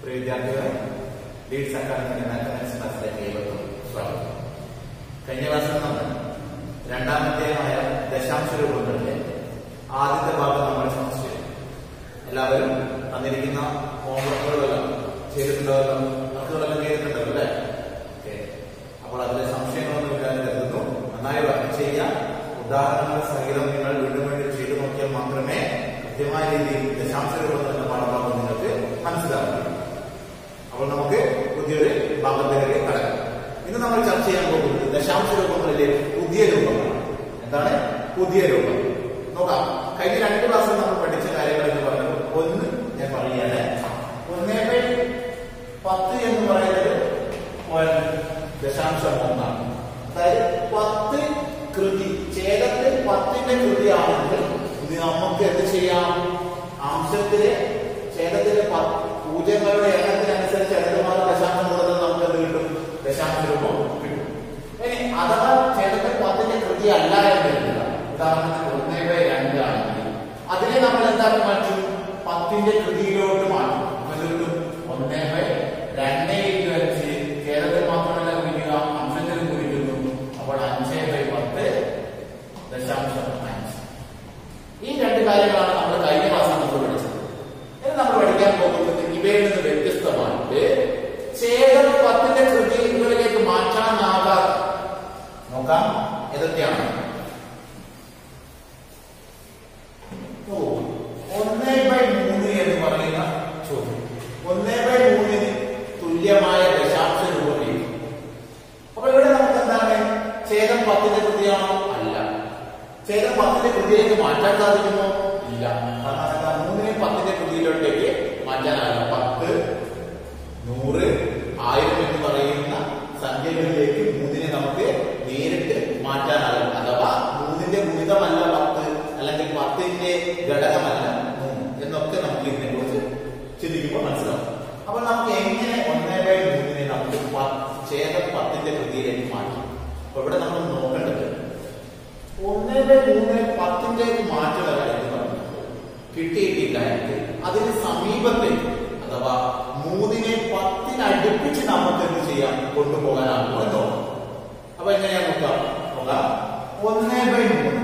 പ്രിയ വിദ്യാർത്ഥികളെ ലീഡ്സ് അക്കാദമിയുടെ മാത്തമാറ്റിക്സ് ക്ലാസ്സിലേക്ക് ഏവർക്കും സ്വാഗതം കഴിഞ്ഞ ക്ലാസ്സിൽ നമ്മൾ രണ്ടാമത്തെയായ ദശാംശ രൂപങ്ങളുടെ ആദ്യത്തെ ഭാഗം നമ്മൾ ചർച്ച ചെയ്തു എല്ലാവരും തന്നിരിക്കുന്ന ഹോംവർക്കുകളെല്ലാം ചെയ്തിട്ടുള്ളതെല്ലാം വർക്കുകളെല്ലാം ചെയ്തിട്ടുണ്ടല്ലോ അല്ലേ ഓക്കെ അപ്പോൾ അതിലെ സംശയങ്ങളൊന്നും ഇല്ലാതെ കരുതുന്നു നന്നായി വർക്ക് ചെയ്യാം ഉദാഹരണങ്ങൾ സഹിതം നിങ്ങൾ വീണ്ടും വീണ്ടും ചെയ്തു നോക്കിയാൽ മാത്രമേ കൃത്യമായ രീതിയിൽ ദശാംശ രൂപം എന്ന പാഠഭാഗം നിങ്ങൾക്ക് മനസ്സിലാവുകയുള്ളൂ അപ്പോൾ നമുക്ക് പുതിയൊരു ഭാഗത്തിലേക്ക് കടക്കാം ഇന്ന് നമ്മൾ ചർച്ച ചെയ്യാൻ പോകുന്നത് ദശാംശ രൂപങ്ങളിലെ പുതിയ രൂപങ്ങളാണ് എന്താണ് പുതിയ രൂപം നോക്കാം കഴിഞ്ഞ രണ്ട് ക്ലാസ്സിൽ നമ്മൾ പഠിച്ച കാര്യങ്ങൾ എന്ന് പറഞ്ഞു ഒന്ന് ഞാൻ പറയുകയാണ് ഒന്നേ ബൈ പത്ത് എന്ന് പറയുന്നത് ഒരു ദശാംശം ഒന്നാണ് അതായത് പത്ത് കൃതി ഛേദത്തിൽ പത്തിന്റെ കൃതിയാണെങ്കിൽ ഇത് നമുക്ക് എന്ത് ചെയ്യാം അംശത്തിലെ ഛേദത്തിലെ പ- പൂജ്യങ്ങളുടെ എണ്ണത്തിനനുസരിച്ച് അധികമായ ദശാംശം കൊടുത്താൽ നമുക്ക് എന്ത് കിട്ടും ദശാംശ രൂപം കിട്ടും ഇനി അഥവാ ഛേദത്തിൽ പത്തിന്റെ കൃതി അല്ല എന്നില്ല ഉദാഹരണത്തിന് ഒന്നേ ബൈ രണ്ട് ആണെങ്കിൽ അതിനെ നമ്മൾ എന്താക്കി മാറ്റും പത്തിന്റെ കൃതിയിലോട്ട് മാറ്റും അപ്പൊ എന്ത് കിട്ടും ഒന്നേ ബൈ രണ്ടേ ഇൻറ്റു അഞ്ച് ഛേദത്തിൽ മാത്രമല്ല കുറിക്കുക അംശത്തിലും കുറിക്കുന്നു അപ്പോൾ അഞ്ചേ ബൈ പത്ത് ദശാംശം അഞ്ച് ഈ രണ്ട് കാര്യങ്ങളാണ് നമ്മൾ കഴിഞ്ഞ ക്ലാസ്സിൽ നമ്മൾ പഠിച്ചത് ഇനി നമ്മൾ പഠിക്കാൻ പോകുന്നത് ഇവയിൽ നിന്ന് വ്യത്യസ്തമായിട്ട് ഛേദം പത്തിന്റെ കൃതികളിലേക്ക് മാറ്റാനാകാത്ത നോക്കാം ഏതൊക്കെയാണ് ഓ, ഒന്നേ ബൈ മൂന്ന് എന്ന് പറയുന്ന ചോദ്യം ഒന്നേ ബൈ മൂന്നിന് തുല്യമായ ദശാംശ രൂപം അപ്പൊ ഇവിടെ നമുക്ക് എന്താണ് ഛേദം പത്തിന്റെ കൃതിയാണോ അല്ല ഛേദം പത്തിന്റെ കൃതിയിലേക്ക് മാറ്റാൻ സാധിക്കുമോ ഇല്ല കാരണം എന്താ മൂന്നിനെ പത്തിന്റെ കൃതിയിലോട്ടേക്ക് മാറ്റാനാവില്ല പത്ത് നൂറ് ആയിരം എന്ന് പറയുന്ന സംഖ്യകളിലേക്ക് മൂന്നിനെ നമുക്ക് നേരിട്ട് മാറ്റാനാകും അഥവാ മൂന്നിന്റെ ഗുണിതമല്ല പത്ത് അല്ലെങ്കിൽ പത്തിന്റെ ഘടകമല്ല മൂന്ന് എന്നൊക്കെ നമുക്ക് ഇതിനെ കുറിച്ച് ചിന്തിക്കുമ്പോൾ മനസ്സിലാവും അപ്പൊ നമുക്ക് എങ്ങനെ ഒന്നേ ബൈ മൂന്നിനെ നമുക്ക് പ- ഛേദം പത്തിന്റെ കൃതിയിലേക്ക് മാറ്റാം അപ്പൊ ഇവിടെ നമ്മൾ നോക്കേണ്ടത് ഒന്നേ ബൈ മൂന്ന് പത്തിലേക്ക് മാറ്റുക എന്ന് പറഞ്ഞത് കിട്ടിയിട്ടില്ല എങ്കിൽ അതിന് സമീപത്തേക്ക് അഥവാ മൂന്നിനെ പത്തിനടുപ്പിച്ച് നമുക്ക് എന്ത് ചെയ്യാം കൊണ്ടുപോകാനാകുമോ എന്ന് നോക്കാം അപ്പൊ എങ്ങനെയാ നോക്കാം നോക്കാം ഒന്നേ ബൈ മൂന്ന്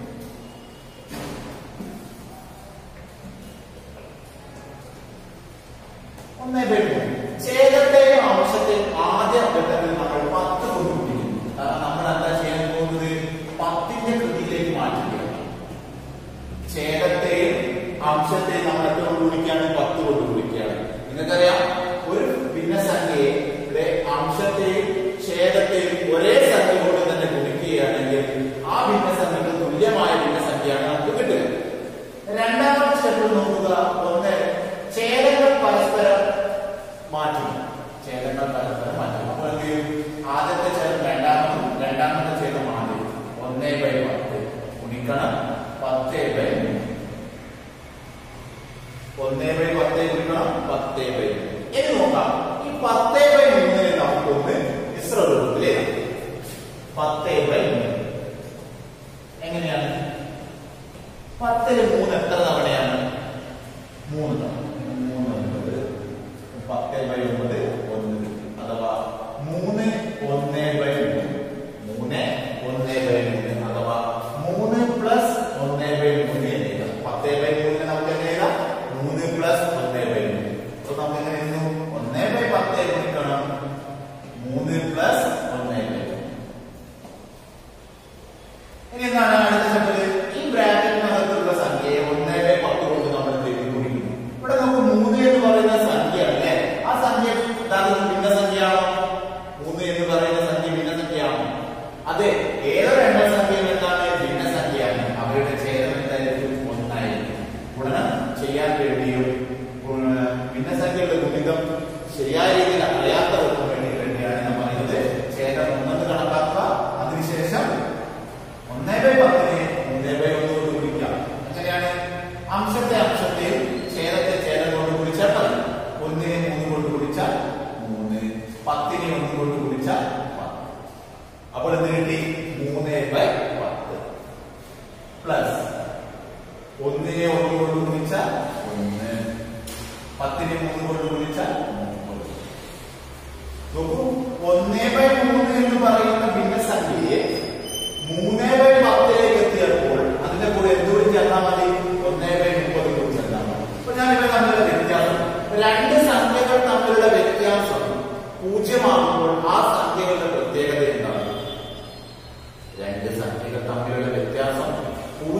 ഒന്നേ ബൈ മൂന്ന് ഛേദത്തെയും അംശത്തെയും ആദ്യ ഘട്ടത്തിൽ നമ്മൾ പത്ത് കൊണ്ട് കൂട്ടിക്കുന്നു കാരണം നമ്മൾ എന്താ ചെയ്യാൻ പോകുന്നത് പത്തിന്റെ കൃതിയിലേക്ക് മാറ്റുകയാണ് ഛേദത്തെയും അംശത്തെയും നമ്മൾ എത്ര കൊണ്ട് ഗുണിക്കുകയാണ് പത്ത് കൊണ്ട് ഗുണിക്കുകയാണ് നിങ്ങൾക്കറിയാം ഒരു ഭിന്നസംഖ്യയെ ഇവിടെ അംശത്തെയും ഛേദത്തെയും ഒരേ സംഖ്യ കൊണ്ട് തന്നെ ഗുണിക്കുകയാണെങ്കിൽ ആ ഭിന്നസംഖ്യക്ക് തുല്യമായ ഭിന്നസംഖ്യയാണ് നമുക്ക് കിട്ടുക രണ്ടാമത്തെ സ്റ്റെപ്പിൽ നോക്കുക ഒന്ന് ഛേദങ്ങൾ പരസ്പരം മാറ്റുക ഛേദങ്ങൾ പരസ്പരം മാറ്റുക അപ്പോൾ എന്ത് ചെയ്യും ആദ്യത്തെ ഛേദം രണ്ടാമതും രണ്ടാമത്തെ ഛേദം ആദ്യം ഒന്നേ ബൈ പത്ത് ഗുണിക്കണം പത്തേ ബൈ മൂന്ന് ഒന്നേ ബൈ പത്തേ ഗുണിക്കണം പത്തേ ബൈ മൂന്ന് ഇനി നോക്കാം ഈ പത്തേ ബൈ മൂന്നിനെ നമുക്കൊന്ന് മിശ്ര രൂപത്തിൽ എഴുതാം പത്തേ ബൈ മൂന്ന് എങ്ങനെയാണ് പത്തില് മൂന്ന് എത്ര തവണയാണ് മൂന്ന് തവണ മൂന്ന് ഒൻപത് പത്ത് ബൈ ഒമ്പത് ഒന്ന് അഥവാ മൂന്ന് ഒന്ന് ബൈ മൂന്ന് മൂന്ന് ഒന്ന് ബൈ മൂന്ന് അഥവാ മൂന്ന് പ്ലസ് ഒന്ന് ബൈ മൂന്ന് എന്ന് എഴുതാം പത്ത് ബൈ മൂന്നിന് നമുക്ക് എങ്ങനെ എഴുതാം മൂന്ന് പ്ലസ് ഒന്ന് ബൈ മൂന്ന് അപ്പൊ നമുക്ക് എങ്ങനെ എഴുതുന്നു ഒന്ന് ബൈ പത്ത് ഗുണിക്കണം മൂന്ന് പ്ലസ് ഒന്ന് ബൈ മൂന്ന് ഇനി എന്താണ് അടുത്ത സ്റ്റെപ്പില് ഈ ബ്രാക്കറ്റിനകത്തുള്ള സംഖ്യയെ ഒന്നേ ബൈ പത്ത് കൊണ്ട് നമ്മൾ എന്ത് ചെയ്തു ഗുണിക്കുന്നു ഇവിടെ നമുക്ക് മൂന്ന് എന്ന് പറയുന്ന സംഖ്യയാണ് അല്ലെ ആ സംഖ്യ യഥാർത്ഥത്തിൽ ഭിന്നസംഖ്യയാണോ മൂന്ന് എന്ന് പറയുന്ന സംഖ്യ ഭിന്നസംഖ്യയാണോ അതെ ഏതൊരു എണ്ണ സംഖ്യയും എന്താണ് ഭിന്നസംഖ്യയാണ് അവരുടെ ഛേദം എന്തായിരിക്കും ഒന്നായിരിക്കും ഗുണനം ചെയ്യാൻ വേണ്ടിയും ഗുണ- ഭിന്നസംഖ്യയുടെ ഗുണിതം ശരിയായ രീതിയിൽ അറിയാത്തവർക്കും വേണ്ടി വേണ്ടിയാണ് ഞാൻ പറയുന്നത് ഛേദം ഒന്നെന്ന് കണക്കാക്കുക അതിനുശേഷം ഒന്നേ ബൈ പത്ത്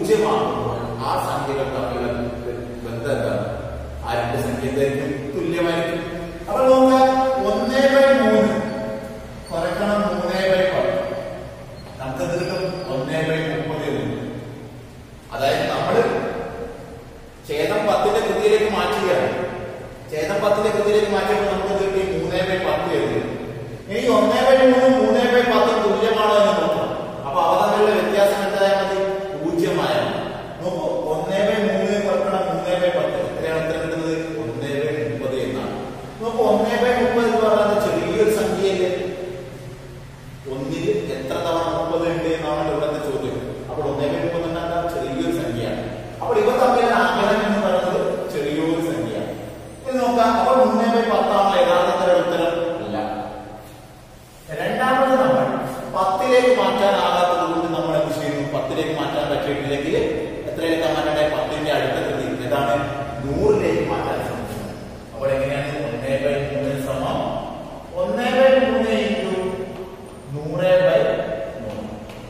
പൂജ്യമാകുമ്പോൾ ആ സംഖ്യകൾ തമ്മിലുള്ള ബന്ധം എന്താണ് ആ രണ്ട് സംഖ്യ എന്തായിരിക്കും തുല്യമായിരിക്കും അപ്പൊ നോക്കുക ഒന്നേ ബൈ മൂന്ന് കുറയ്ക്കണം മൂന്നേ ബൈ പത്ത് നമുക്ക് എന്ത് കിട്ടും ഒന്നേ ബൈ മുപ്പത് എന്ന് കിട്ടും. അതായത് നമ്മള് ഛേദം പത്തിന്റെ കൃതിയിലേക്ക് മാറ്റുകയാണ് ഛേദം പത്തിന്റെ കൃതിയിലേക്ക് മാറ്റിയപ്പോൾ നമുക്ക് എന്ത് കിട്ടി മൂന്നേ ബൈ പത്ത് എഴുതി ഇനി ഒന്നേ ബൈ മൂന്നും മൂന്നേ ബൈ പത്തും തുല്യമാണോ എന്ന് നോക്കാം അപ്പൊ അവ തമ്മിലുള്ള വ്യത്യാസം എന്തായാൽ മതി പൂജ്യമായ നോക്കൂ ഒന്നേ ബൈ മൂന്ന് കുറക്കണം മൂന്നേ ബൈ പത്ത് എത്രയാണ് ഉത്തരം കിട്ടുന്നത് ഒന്നേ ബൈ മുപ്പത് എന്നാണ് നോക്കൂ ഒന്നേ ബൈ മുപ്പത് എന്ന് പറയുന്നത് ചെറിയൊരു സംഖ്യയല്ലേ ഒന്നിൽ എത്ര തവണ മുപ്പത് ഉണ്ട് എന്നാണ് ഇവിടുത്തെ ചോദ്യം അപ്പോൾ ഒന്നേ ബൈ മുപ്പത് എന്ന് പറഞ്ഞാൽ ചെറിയൊരു സംഖ്യയാണ് അപ്പോൾ ഇവ തമ്മിലുള്ള അകലം എന്ന് പറയുന്നത് ചെറിയൊരു സംഖ്യയാണ് ഇത് നോക്കാം അപ്പോൾ മൂന്നേ ബൈ പത്താണോ യഥാർത്ഥത്തിലുള്ള ഉത്തരം അല്ല രണ്ടാമത് നമ്മൾ പത്തിലേക്ക് മാറ്റാനാകാത്തത് കൊണ്ട് നമ്മൾ എന്ത് ചെയ്യുന്നു പത്തിലേക്ക് മാറ്റാൻ പറ്റിയിട്ടില്ലെങ്കിൽ എത്രയിലേക്ക് മാറ്റണ്ടേ പത്തിന്റെ അടുത്ത കൃതി ഏതാണ് നൂറിലേക്ക് മാറ്റാൻ ശ്രമിക്കുന്നത് അപ്പോൾ എങ്ങനെയാണ് ഒന്നേ ബൈ മൂന്ന് സമം ഒന്നേ ബൈ മൂന്ന് ഇൻറ്റു നൂറ് ബൈ മൂന്ന്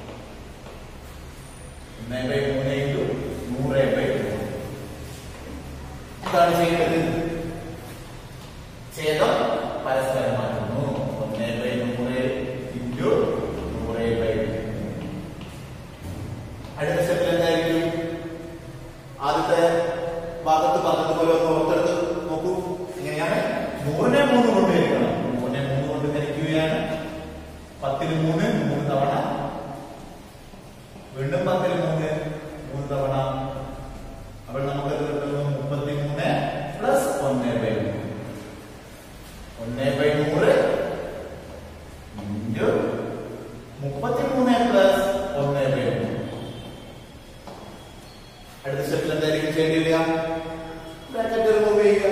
ഒന്നേ ബൈ മൂന്ന് ഇൻറ്റു നൂറ് ബൈ മൂന്ന് എന്താണ് ചെയ്യേണ്ടത് ഛേദം പരസ്പരം മാറ്റുന്നു ഒന്നേ ബൈ നൂറ് ഇൻറ്റു നൂറ് ബൈ അടുത്ത സ്റ്റെപ്പിൽ എന്തായിരിക്കും ആദ്യത്തെ ഭാഗത്ത് പറഞ്ഞതുപോലെ ഒന്ന് ഓർത്തെടുത്ത് നോക്കൂ എങ്ങനെയാണ് നൂറിനെ മൂന്ന് കൊണ്ട് ഹരിക്കണം നൂറിനെ മൂന്ന് കൊണ്ട് ഹരിക്കുകയാണ് പത്തിൽ മൂന്ന് മൂന്ന് തവണ വീണ്ടും പത്തിൽ മൂന്ന് മൂന്ന് തവണ അപ്പോൾ നമുക്ക് ഇത് കിട്ടുന്നു മുപ്പത്തി മൂന്ന് പ്ലസ് ഒന്ന് ബൈ മൂന്ന് ഒന്ന് ബൈ നൂറ് ഇൻറ്റു മുപ്പത്തി മൂന്ന് പ്ലസ് ഒന്ന് ബൈ മൂന്ന് അടുത്ത സ്റ്റെപ്പിൽ എന്തായിരിക്കും ചെയ്യേണ്ടി വരിക ബ്രാക്കറ്റ് റിമൂവ് ചെയ്യുക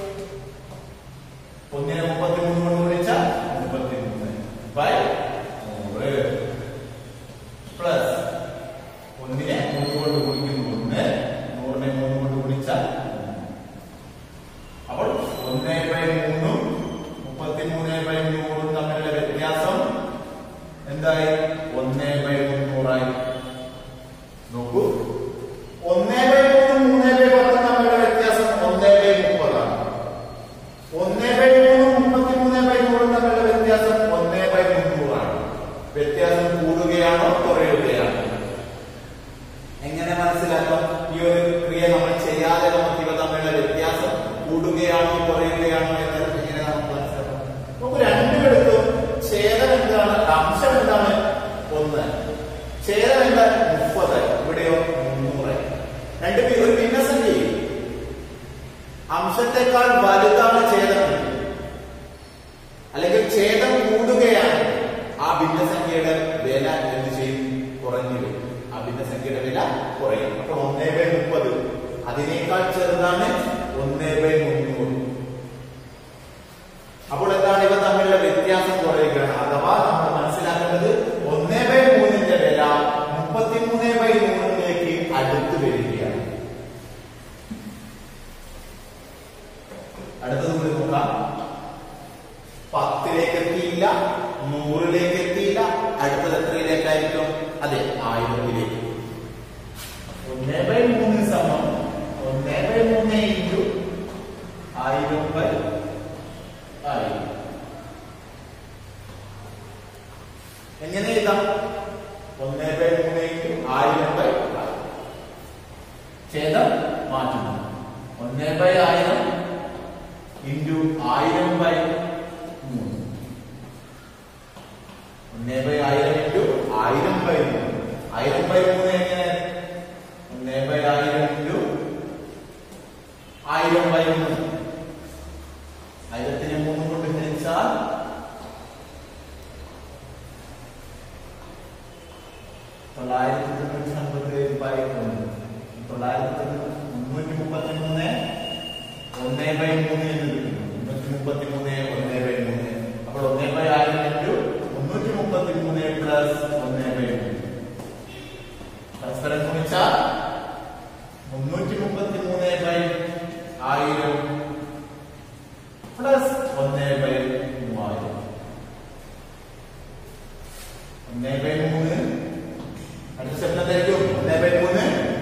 ഒന്നിനെ മുപ്പത്തി മൂന്ന് കൊണ്ട് ഗുണിച്ചാൽ മുപ്പത്തി മൂന്ന് ബൈ നൂറ് പ്ലസ് ഒന്നിനെ മൂന്ന് കൊണ്ട് ഗുണിക്കുന്നു ഒന്ന് നൂറിനെ മൂന്ന് കൊണ്ട് ഗുണിച്ചാൽ മൂന്ന്. അപ്പോൾ ഒന്ന് ബൈ മൂന്നും മുപ്പത്തി മൂന്ന് ബൈ നൂറും തമ്മിലുള്ള വ്യത്യാസം എന്തായി ഒന്ന് ബൈ മുന്നൂറായി നോക്കൂ ഒന്ന് ബൈ മൂന്നും മൂന്ന് ബൈ പത്തും തമ്മിലുള്ള വ്യത്യാസം ഒന്ന് ബൈ മുപ്പതാണ് ഒന്ന് ബൈ മൂന്നും മുപ്പത്തി മൂന്ന് ബൈ നൂറും തമ്മിലുള്ള വ്യത്യാസം ഒന്ന് ബൈ മുന്നൂറാണ് വ്യത്യാസം കൂടുകയാണോ കുറയുകയാണോ എങ്ങനെ മനസ്സിലാക്കാം ഈ ഒരു ക്രിയ നമ്മൾ ചെയ്യാതെ നമുക്ക് ഇവ തമ്മിലുള്ള വ്യത്യാസം കൂടുകയാണോ കുറയുകയാണോ എന്ന് എങ്ങനെ നമുക്ക് മനസ്സിലാക്കാം നമുക്ക് രണ്ടുപേർക്കും ഛേദം എന്താണ് അംശം എന്താണ് ഒന്ന് ഛേദം എന്താണ് മുപ്പത് ഇവിടെയോ മുന്നൂറ് രണ്ട് പേ- ഒരു ഭിന്നസംഖ്യ അംശത്തെക്കാൾ വലുതാണ് ഛേദം അല്ലെങ്കിൽ ഛേദം കൂടുകയാണ് ആ ഭിന്നസംഖ്യയുടെ വില എന്ത് ചെയ്യും കുറഞ്ഞു വരും ആ ഭിന്നസംഖ്യയുടെ വില കുറയും അപ്പോൾ ഒന്നേ ബൈ മുപ്പത് അതിനേക്കാൾ ചെറുതാണ് ഒന്നേ ബൈ മുന്നൂറ് അപ്പോൾ എന്താണ് ഇവ തമ്മിലുള്ള വ്യത്യാസം കുറയുകയാണ് അഥവാ നമ്മൾ മനസ്സിലാക്കേണ്ടത് ഒന്നേ ബൈ മൂന്നിന്റെ വില മുപ്പത്തിമൂന്ന് ബൈ നൂറിലേക്ക് അടുത്ത് വരികയാണ് അടുത്തത് കൂടി നോക്കാം പത്തിലേക്ക് എത്തിയില്ല നൂറിലേക്ക് എത്തിയില്ല അടുത്തത് എത്രയിലേക്കായിരിക്കും അതെ ആയിരത്തിലേക്ക് ഒന്നേ ബൈ മൂന്ന് സമം ഒന്നേ ബൈ മൂന്ന് ഇൻറ്റു ആയിരം ബൈ ആയിരം എങ്ങനെ എഴുതാം ഒന്നേ ബൈ മൂന്ന് ഇൻറ്റു ആയിരം ബൈ ആയിരം ഛേദം മാറ്റുന്നു ഒന്നേ ബൈ ആയിരം ഇൻറ്റു ആയിരം ബൈ മൂന്ന് ഒന്നേ ബൈ ആയിരം ഇൻറ്റു ആയിരം ബൈ മൂന്ന് ആയിരം ബൈ മൂന്ന് എങ്ങനെ ഒന്നേ ബൈ ആയിരം ഇൻറ്റു ആയിരം ബൈ മൂന്ന് ആയിരത്തിനെ മൂന്ന് കൊണ്ട് ഹരിച്ചാൽ തൊള്ളായിരത്തി തൊണ്ണൂറ്റി ഒൻപത് ബൈ ഒന്ന് തൊള്ളായിരത്തി മുന്നൂറ്റി മുപ്പത്തി മൂന്ന് ഒന്നേ ബൈ മൂന്ന് എന്ന് കിട്ടുന്നു മുന്നൂറ്റി മുപ്പത്തി മൂന്ന് ഒന്നേ ബൈ മൂന്ന് അപ്പോൾ ഒന്നേ ബൈ ആയിരം ഇൻറ്റു മുന്നൂറ്റി മുപ്പത്തി മൂന്ന് പ്ലസ് ഒന്നേ ബൈ മൂന്ന് പരസ്പരം ഗുണിച്ചാൽ മുന്നൂറ്റി മുപ്പത്തി മൂന്ന് ബൈ ആയിരം പ്ലസ് ഒന്നേ ബൈ മൂവായിരം ഒന്നേ ബൈ മൂന്ന് അടുത്ത സ്റ്റെപ്പ് എന്തായിരിക്കും ഒന്നേ ബൈ മൂന്ന്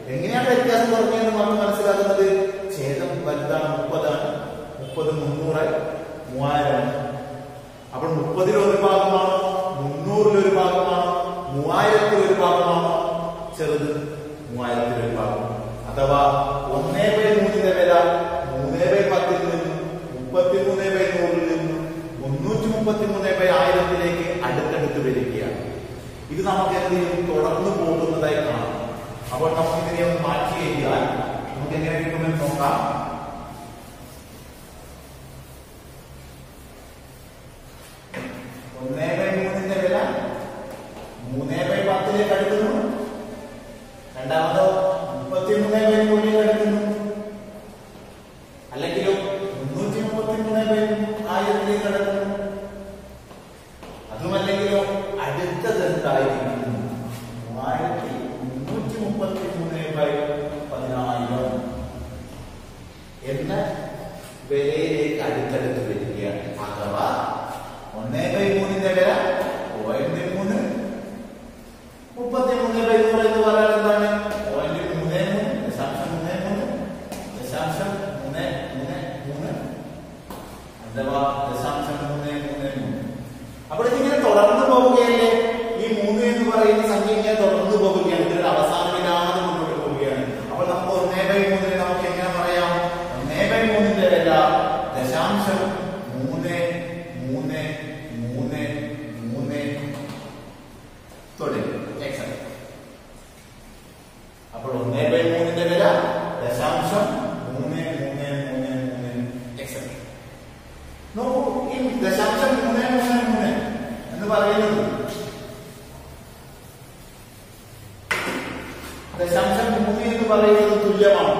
എങ്ങനെയാണ് വ്യത്യാസം കുറഞ്ഞതെന്ന് നമുക്ക് മനസ്സിലാക്കുന്നത് ഛേദം വലുതാണ് മുപ്പതാണ് മുപ്പത് മുന്നൂറ് മൂവായിരം അപ്പോൾ മുപ്പതിൽ ഒരു ഭാഗമാണോ മുന്നൂറിൽ ഒരു ഭാഗമാണോ മൂവായിരത്തിൽ ഒരു ഭാഗമാണോ ചെറുത് മൂവായിരത്തിൽ ഒരു ഭാഗം അഥവാ ഒന്നേ ബൈ മൂന്നിന്റെ വില മൂന്നേ ബൈ പത്തിൽ നിന്നും മുപ്പത്തി മൂന്നേ ബൈ നൂറിൽ നിന്നും മുന്നൂറ്റി മുപ്പത്തി മൂന്നേ ബൈ ആയിരത്തിലേക്ക് അടുത്തടുത്ത് വരികയാണ് ഇത് നമുക്ക് എന്ത് ചെയ്യും തുടർന്ന് പോകുന്നതായി കാണാം അപ്പോൾ നമുക്ക് ഇതിനെ ഒന്ന് മാറ്റി എഴുതിയാൽ നമുക്ക് എങ്ങനെ കിട്ടുമെന്ന് നോക്കാം ഒന്നേ ബൈ മൂന്നിന്റെ വില മൂന്നേ ബൈ പത്തിലേക്ക് അടുക്കുന്നു രണ്ടാമതോ മുപ്പത്തി മൂന്നേ ബൈ നൂറിലേക്ക് അടുക്കുന്നു അല്ലെങ്കിലോ മുന്നൂറ്റി മുപ്പത്തി മൂന്നേ ബൈ ആയിരത്തിലേക്ക് അടുക്കുന്നു അതുമല്ലെങ്കിലോ അടുത്തത് എന്തായിരിക്കും മൂവായിരത്തി മുന്നൂറ്റി മുപ്പത്തി മൂന്ന് ബൈ പതിനായിരം എന്ന വിലയിലേക്ക് അടുത്തടുത്ത് വരികയാണ് അഥവാ ഒന്നേ ബൈ മൂന്നിന്റെ വില പോയിന്റ് മൂന്ന് മുപ്പത്തി മൂന്ന് ബൈ നൂറ് എന്ന് പറയാൻ എന്താണ് പോയിന്റ് മൂന്ന് മൂന്ന് ദശാംശം മൂന്ന് മൂന്ന് ദശാംശം മൂന്ന് മൂന്ന് മൂന്ന് അഥവാ ദശാംശം മൂന്ന് മൂന്ന് മൂന്ന് അപ്പോൾ ഇതിങ്ങനെ തുടർന്ന് പോവുകയല്ലേ ഈ മൂന്ന് എന്ന് പറയുന്ന സംഖ്യ ഇങ്ങനെ തുടർന്ന് പോവുകയാണ് ഇതിന്റെ അവസാനമില്ലാതെ മുന്നോട്ട് പോവുകയാണ് അപ്പോൾ നമുക്ക് ഒന്നേ ബൈ മൂന്നിന് നമുക്ക് എങ്ങനെ പറയാം ഒന്നേ ബൈ മൂന്നിന്റെ വില ദശാംശം മൂന്ന് മൂന്ന് മൂന്ന് മൂന്ന് തുടങ്ങി എക്സൽ അപ്പോൾ ഒന്നേ ബൈ മൂന്നിന്റെ വില ദശാംശം മൂന്ന് മൂന്ന് മൂന്ന് മൂന്ന് എക്സൽ നോക്കൂ ഈ ദശാംശം മൂന്ന് മൂന്ന് മൂന്ന് എന്ന് പറയുന്നത് ദശാംശം മൂന്ന് എന്ന് പറയുന്നത് തുല്യമാണ്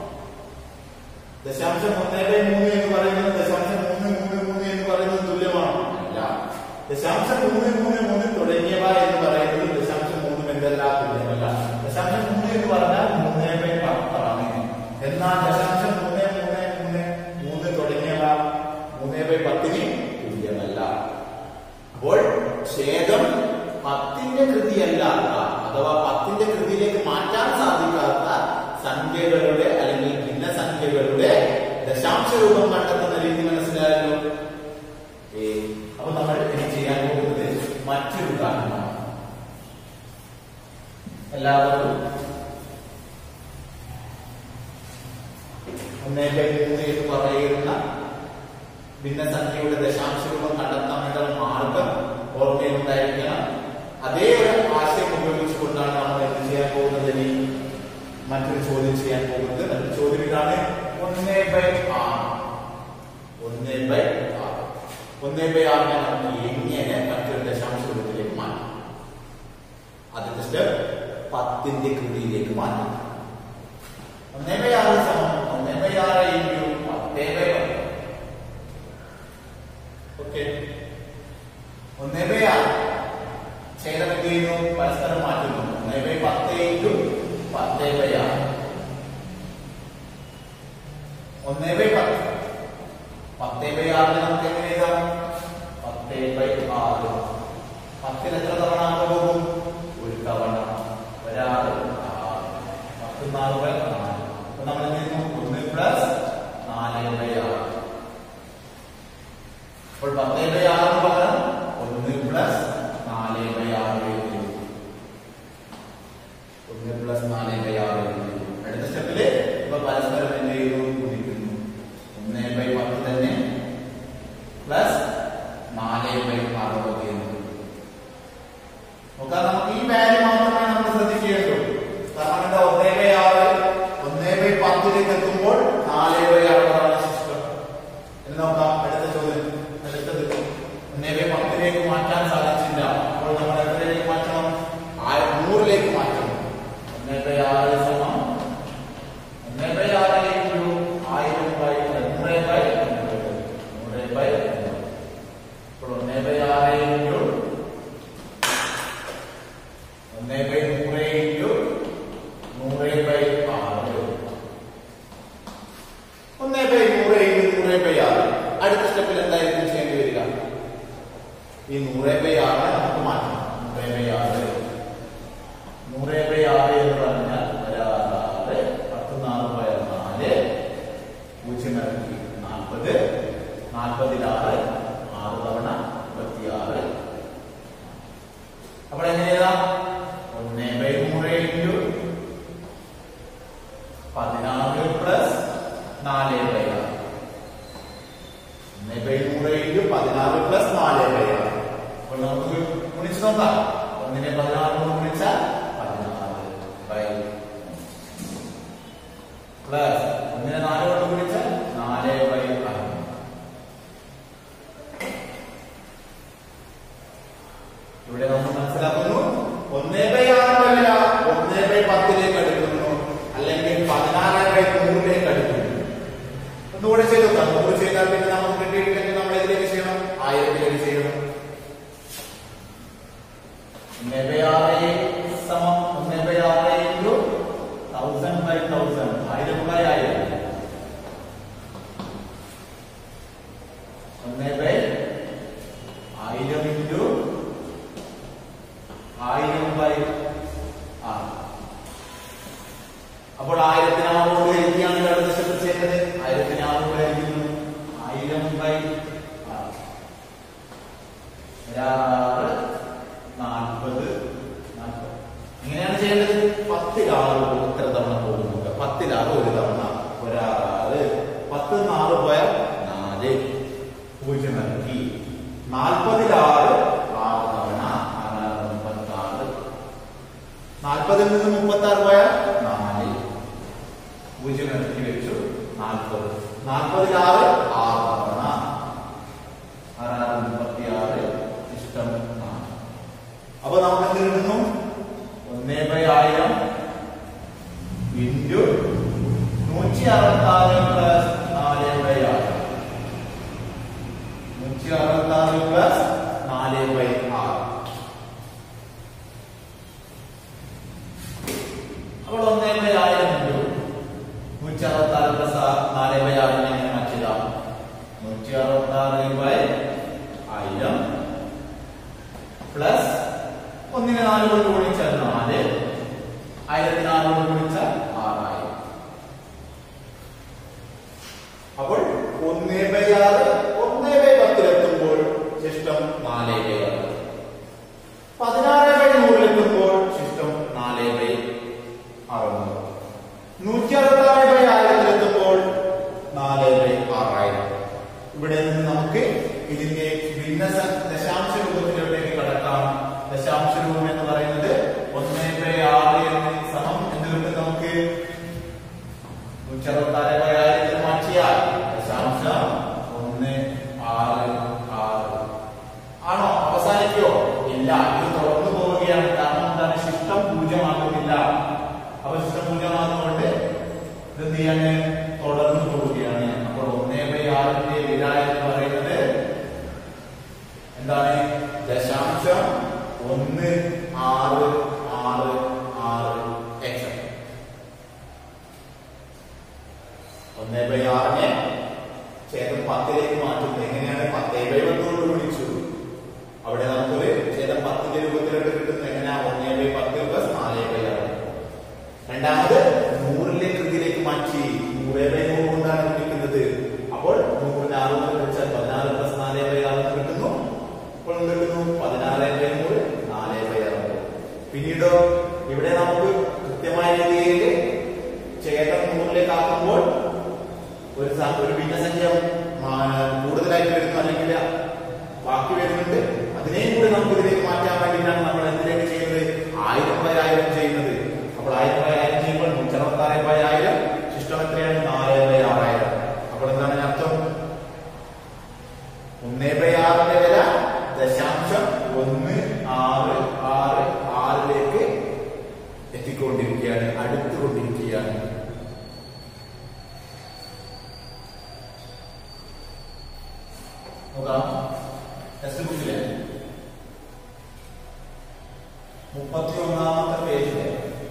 ദശാംശം ഒന്നേ ബൈ മൂന്ന് എന്ന് പറയുന്നത് ദശാംശം മൂന്ന് മൂന്ന് മൂന്ന് എന്ന് പറയുന്നത് തുല്യമാണ് അല്ല ദശാംശം മൂന്ന് മൂന്ന് മൂന്ന് തുടങ്ങിയവ എന്ന് പറയുന്നത് ദശാംശം മൂന്നും എന്തല്ല തുല്യമല്ല ദശാംശം മൂന്ന് എന്ന് പറഞ്ഞാൽ മൂന്നേ ബൈ പത്താണ് എന്നാൽ ദശാംശം മൂന്ന് മൂന്ന് മൂന്ന് മൂന്ന് തുടങ്ങിയവ മൂന്നേ ബൈ പത്തിന് തുല്യമല്ല അപ്പോൾ ഛേദം പത്തിന്റെ കൃതിയല്ല അഥവാ പത്തിന്റെ കൃതിയിലേക്ക് മാറ്റാൻ സാധിക്കാത്ത സംഖ്യകളുടെ അല്ലെങ്കിൽ ഭിന്നസംഖ്യകളുടെ ദശാംശ രൂപം കണ്ടെത്തുന്ന രീതി മനസ്സിലായല്ലോ ഏ, അപ്പൊ നമ്മൾ ഇനി ചെയ്യാൻ പോകുന്നത് മറ്റൊരു ഉദാഹരണമാണ് എല്ലാവർക്കും ഒന്നേ ബൈ മൂന്ന് എന്ന് പറയുന്ന ഭിന്നസംഖ്യയുടെ ദശാംശ രൂപം കണ്ടെത്താനുള്ള മാർഗം ഓർമ്മയുണ്ടായിരിക്കണം അതേ ഒരു ആശയം ഉപയോഗിച്ചുകൊണ്ടാണ് നമ്മൾ എന്ത് ചെയ്യാൻ പോകുന്നത് ഇനി മറ്റൊരു ചോദ്യം ചെയ്യാൻ പോകുന്നത് മറ്റൊരു ചോദ്യം ഇതാണ് ഒന്നേ ബൈ ആറ് ഒന്നേ ബൈ ആറ് ഒന്നേ ബൈ ആറിനെ നമുക്ക് എങ്ങനെ മറ്റൊരു ദശാംശ രൂപത്തിലേക്ക് മാറ്റാം ആദ്യത്തെ സ്റ്റെപ്പ് പത്തിന്റെ കൃതിയിലേക്ക് മാറ്റാം ഒന്നേ ബൈ ആറ് സമം ഒന്നേ ബൈ ആറ് ഇൻറ്റു പത്തേ ബൈ പത്ത് ഓക്കെ ഒന്നേ ബൈ ആറ് ഛേദം എന്ത് ചെയ്യുന്നു പരസ്പരം മാറ്റുന്നു ഒന്നേ ബൈ പത്ത് ഇൻറ്റു പത്തേ ബൈ ആറ് ഒന്നേ ബൈ പത്ത് പത്തേ ബൈ ആറിന് നമുക്ക് എങ്ങനെ എഴുതാം പത്തേ ബൈ ആറ് പത്തിന് എത്ര തവണ ആറ് പോകും ഒരു തവണ ഒരാറ് ആറ് പത്ത് നാല് ബൈ നാല് അപ്പൊ നമ്മൾ എന്ത് ചെയ്യുന്നു ഒന്ന് പ്ലസ് നാല് ബൈ ആറ് അപ്പോൾ പത്തേ ബൈ ആറിന് പകരം ഒന്ന് പ്ലസ് നാല് ബൈ ആറ് എഴുതി ഒന്ന് പ്ലസ് നാല് ബൈ ആറ് എഴുതി അടുത്ത സ്റ്റെപ്പില് ഇപ്പൊ പരസ്പരം എന്ത് ചെയ്യുന്നു ഗുണിക്കുന്നു ഒന്ന് ബൈ പത്ത് തന്നെ പ്ലസ് നാല് ബൈ അറുപത് എന്ന് നോക്കാം നമുക്ക് ഈ വാല്യൂ മാത്രമേ നമ്മൾ ശ്രദ്ധിക്കുകയുള്ളൂ കാരണം എന്താ ഒന്നേ ബൈ ആറ് ഒന്നേ ബൈ പത്തിലേക്ക് എത്തുമ്പോൾ നാല് ബൈ അറുപതാണ് സിസ്റ്റം എന്ന് നോക്കാം അടുത്ത ചോദ്യം അടുത്തത് ഒന്നേ ബൈ പത്തിലേക്ക് മാറ്റാൻ സാധിച്ചില്ല അപ്പോൾ നമ്മൾ എത്രയിലേക്ക് മാറ്റണം ആ- നൂറിലേക്ക് മാറ്റണം ഒന്നേ ബൈ ആറ് സമം ഒന്നേ ബൈ ആറ് ഇൻറ്റു ആയിരം ബൈ നൂറ് ബൈ നൂറ് നൂറ് ബൈ നൂറ് അപ്പോൾ ഒന്നേ ബൈ ആറ് ഇൻറ്റു ഒന്നേ ബൈ നൂറ് ഇൻറ്റു നൂറ് ബൈ ആറ് ഒന്നേ ബൈ നൂറ് ഇൻറ്റു നൂറ് ബൈ ആറ് അടുത്ത സ്റ്റെപ്പിൽ എന്തായിരിക്കും ചെയ്യേണ്ടി വരിക ഈ നൂറ് ബൈ ആറ് നമുക്ക് മാറ്റണം നൂറ് ബൈ ആറ് നൂറ് ബൈ ആറ് എന്ന് പറഞ്ഞാൽ ഒരാറ് ഏതാ ഒന്ന് ബൈ നൂറ് ഇൻറ്റു പതിനാറ് പ്ലസ് നാല് ബൈ ആറ് ഒന്ന് ബൈ നൂറ് ഇൻറ്റു പതിനാറ് പ്ലസ് നാല് ബൈ ആറ് അപ്പോൾ നമുക്ക് ഗുണിച്ച് നോക്കാം ഒന്നിനെ പതിനാറ് കൊണ്ട് ഗുണിച്ചാൽ പതിനാറ് ബൈ പ്ലസ് ഒന്നിനെ നാല് കൊണ്ട് ഗുണിച്ചാൽ നാല് ബൈ ആറ് ഇവിടെ നമ്മൾ മനസ്സിലാക്കുന്നു ഒന്നേ ബൈ ആറിലല്ല ഒന്നേ ബൈ പത്തിലേക്ക് അടുക്കുന്നു അല്ലെങ്കിൽ പതിനാറ് ബൈ നൂറിലേക്ക് അടുക്കുന്നു ഒന്നുകൂടെ ചെയ്തു നോക്കാം നൂറ് ചെയ്താൽ പിന്നെ നമുക്ക് കിട്ടിയിട്ടില്ലെങ്കിൽ നമ്മൾ ഇതിലേക്ക് ചെയ്യണം ആയിരത്തിലേക്ക് ചെയ്യണം ഒന്നേ ബൈ ആറ് സമം ഒന്നേ ബൈ ആറ് ഇൻറ്റു തൗസൻഡ് ബൈ തൗസൻഡ് ആയിരം ബൈ ആയിരം ഒന്നേ ബൈ ആയിരം ഇൻറ്റു ആയിരം ബൈ ആറ് അപ്പോൾ ആയിരത്തിന് ആറോട് ഹരിക്കുകയാണ് അടുത്ത സ്റ്റെപ്പ് ചെയ്യേണ്ടത് ആയിരത്തിന് ആറോട് ഹരിക്കുന്നു ആയിരം ബൈ ആറ് ഒരാറ് നാൽപ്പത് നാൽപ്പത് ഇങ്ങനെയാണ് ചെയ്യേണ്ടത് പത്തിലാറ് എത്ര തവണ പോകുന്നുണ്ട് പത്തിലാറ് ഒരു തവണ ഒരാറ് പത്ത് നാല് പോയാൽ നാല് പൂജ്യം ഇറക്കി നാൽപ്പതിലാറ് ആറ് തവണ ആറാറ് മുപ്പത്തി ആറ് നാൽപ്പതിൽ നിന്ന് മുപ്പത്തി ആറ് പോയാൽ നാല് പൂജ്യം ഇറക്കി വെച്ചു നാൽപ്പത് നാൽപ്പതിലാറ് ആറ് തവണ ആറാറ് മുപ്പത്തി ആറ് ഇഷ്ടം നാല് അപ്പൊ നമുക്ക് എന്ത് കിട്ടുന്നു ഒന്നേ ബൈ ആയിരം ഇൻറ്റു നൂറ്റി അറുപത്തി ആറ് പ്ലസ് നാല് ബൈ ആറ് നൂറ്റി അറുപത്തി ആറ് പ്ലസ് നാല് ബൈ ആറ് അപ്പോൾ ഒന്നേ ബൈ ആയിരം ഇൻറ്റു നൂറ്റി അറുപത്തി ആറ് പ്ലസ് നാല് ബൈ ആറിനെ എങ്ങനെ മാറ്റുക നൂറ്റി അറുപത്തി ആറ് ബൈ ആയിരം പ്ലസ് ഒന്നിനെ നാല് കൊണ്ട് ഗുണിച്ചാൽ നാല് ആയിരത്തി നാല് കൊണ്ട് ഗുണിച്ചാൽ ആറായിരം അപ്പോൾ ഒന്നേ ബൈ ആറ് ഒന്നേ ബൈ പത്തിലെത്തുമ്പോൾ ശിഷ്ടം നാല് ബൈ ആറ് പതിനാറ് ബൈ നൂറിലെത്തുമ്പോൾ ശിഷ്ടം നാല് ബൈ അറുന്നൂറ് നൂറ്റി അറുപത്തി ആറ് ബൈ ആയിരത്തിലെത്തുമ്പോൾ നാല് ബൈ ആറായിരം ഇവിടെ നിന്ന് നമുക്ക് ഇതിന്റെ ഭിന്ന സ- ദശാംശ രൂപത്തിലേക്ക് കടക്കാം ദശാംശ രൂപം എന്ന് പറയുന്നത് ഒന്ന് ബൈ ആറ് എന്ന് സമം എന്ന് കിട്ടും നമുക്ക് നൂറ്റി അറുപത്തി ആറ് ബൈ ആയിരത്തിൽ മാറ്റിയാൽ ദശാംശം ഒന്ന് ആറ് ആറ് ആണോ അവസാനിക്കോ ഇല്ല ഇത് തുറന്നു പോവുകയാണ് കാരണം എന്താണ് ശിഷ്ടം പൂജ്യമാകുന്നില്ല അപ്പൊ ശിഷ്ടം പൂജ്യമാകുന്നതുകൊണ്ട് ഇത് എന്ത് ചെയ്യാണ് തുടർന്നു പോവുകയാണ് അപ്പോൾ ഒന്നേ ബൈ ആറിന്റെ വില എന്ന് പറയുന്നത് എന്താണ് ദശാംശം ഒന്ന് ആറ് ആറ് ആറ് എക്സ് ഒന്നേ ബൈ ആറിനെ ഛേദം പത്തിലേക്ക് മാറ്റുന്നത് എങ്ങനെയാണ് പത്തേ ബൈ പത്തോട് ഗുണിച്ചു അവിടെ നമുക്കൊരു ഛേദം പത്തിന്റെ രൂപത്തിലോട്ട് കിട്ടുന്നത് എങ്ങനെയാ ഒന്നേ ബൈ പത്ത് പ്ലസ് നാല് ബൈ ആറ് രണ്ടാമത് നൂറിലെ കൃതിയിലേക്ക് മാറ്റി നൂറ് ബൈ നൂറ് കൊണ്ടാണ് ഗുണിക്കുന്നത് അപ്പോൾ നൂറിന് ആറ് കൊണ്ട് ഗുണിച്ചാൽ പതിനാറ് പ്ലസ് നാല് ബൈ ആറ് എന്ന് കിട്ടുന്നു അപ്പോൾ എന്ത് കിട്ടുന്നു പതിനാറ് ബൈ നൂറ് നാല് ബൈ ആറ് പിന്നീടോ ഇവിടെ നമുക്ക് കൃത്യമായ രീതിയിൽ ഛേദം നൂറിലേക്ക് ആക്കുമ്പോൾ ഒരു സ- ഒരു ഭിന്നസംഖ്യ ആ, കൂടുതലായിട്ട് വരുന്നു അല്ലെങ്കിൽ ബാക്കി വരുന്നുണ്ട് അതിനെയും കൂടി നമുക്ക് ഇതിലേക്ക് മാറ്റാൻ വേണ്ടിയിട്ടാണ് നമ്മൾ എന്തിലേക്ക് ചെയ്യുന്നത് ആയിരം ബൈ ആയിരം ചെയ്യുന്നത് അപ്പോൾ ആയിരം ബൈ ആയിരം ചെയ്യുമ്പോൾ നൂറ്ററുപത്തി ആറ് ബൈ ആയിരം ശിഷ്ടം എത്രയാണ് നാല് ബൈ ആറായിരം അപ്പോൾ എന്താണ് ഇതിന്റെ അർത്ഥം ഒന്നേ ബൈ ആറിന്റെ വില ദശാംശം ഒന്ന് ആറ് ആറ് ആറിലേക്ക് എത്തിക്കൊണ്ടിരിക്കുകയാണ് അടുത്തുകൊണ്ടിരിക്കുകയാണ് നോക്കാം ടെക്സ്റ്റ് ബുക്കിലെ മുപ്പത്തി ഒന്നാമത്തെ പേജിലെ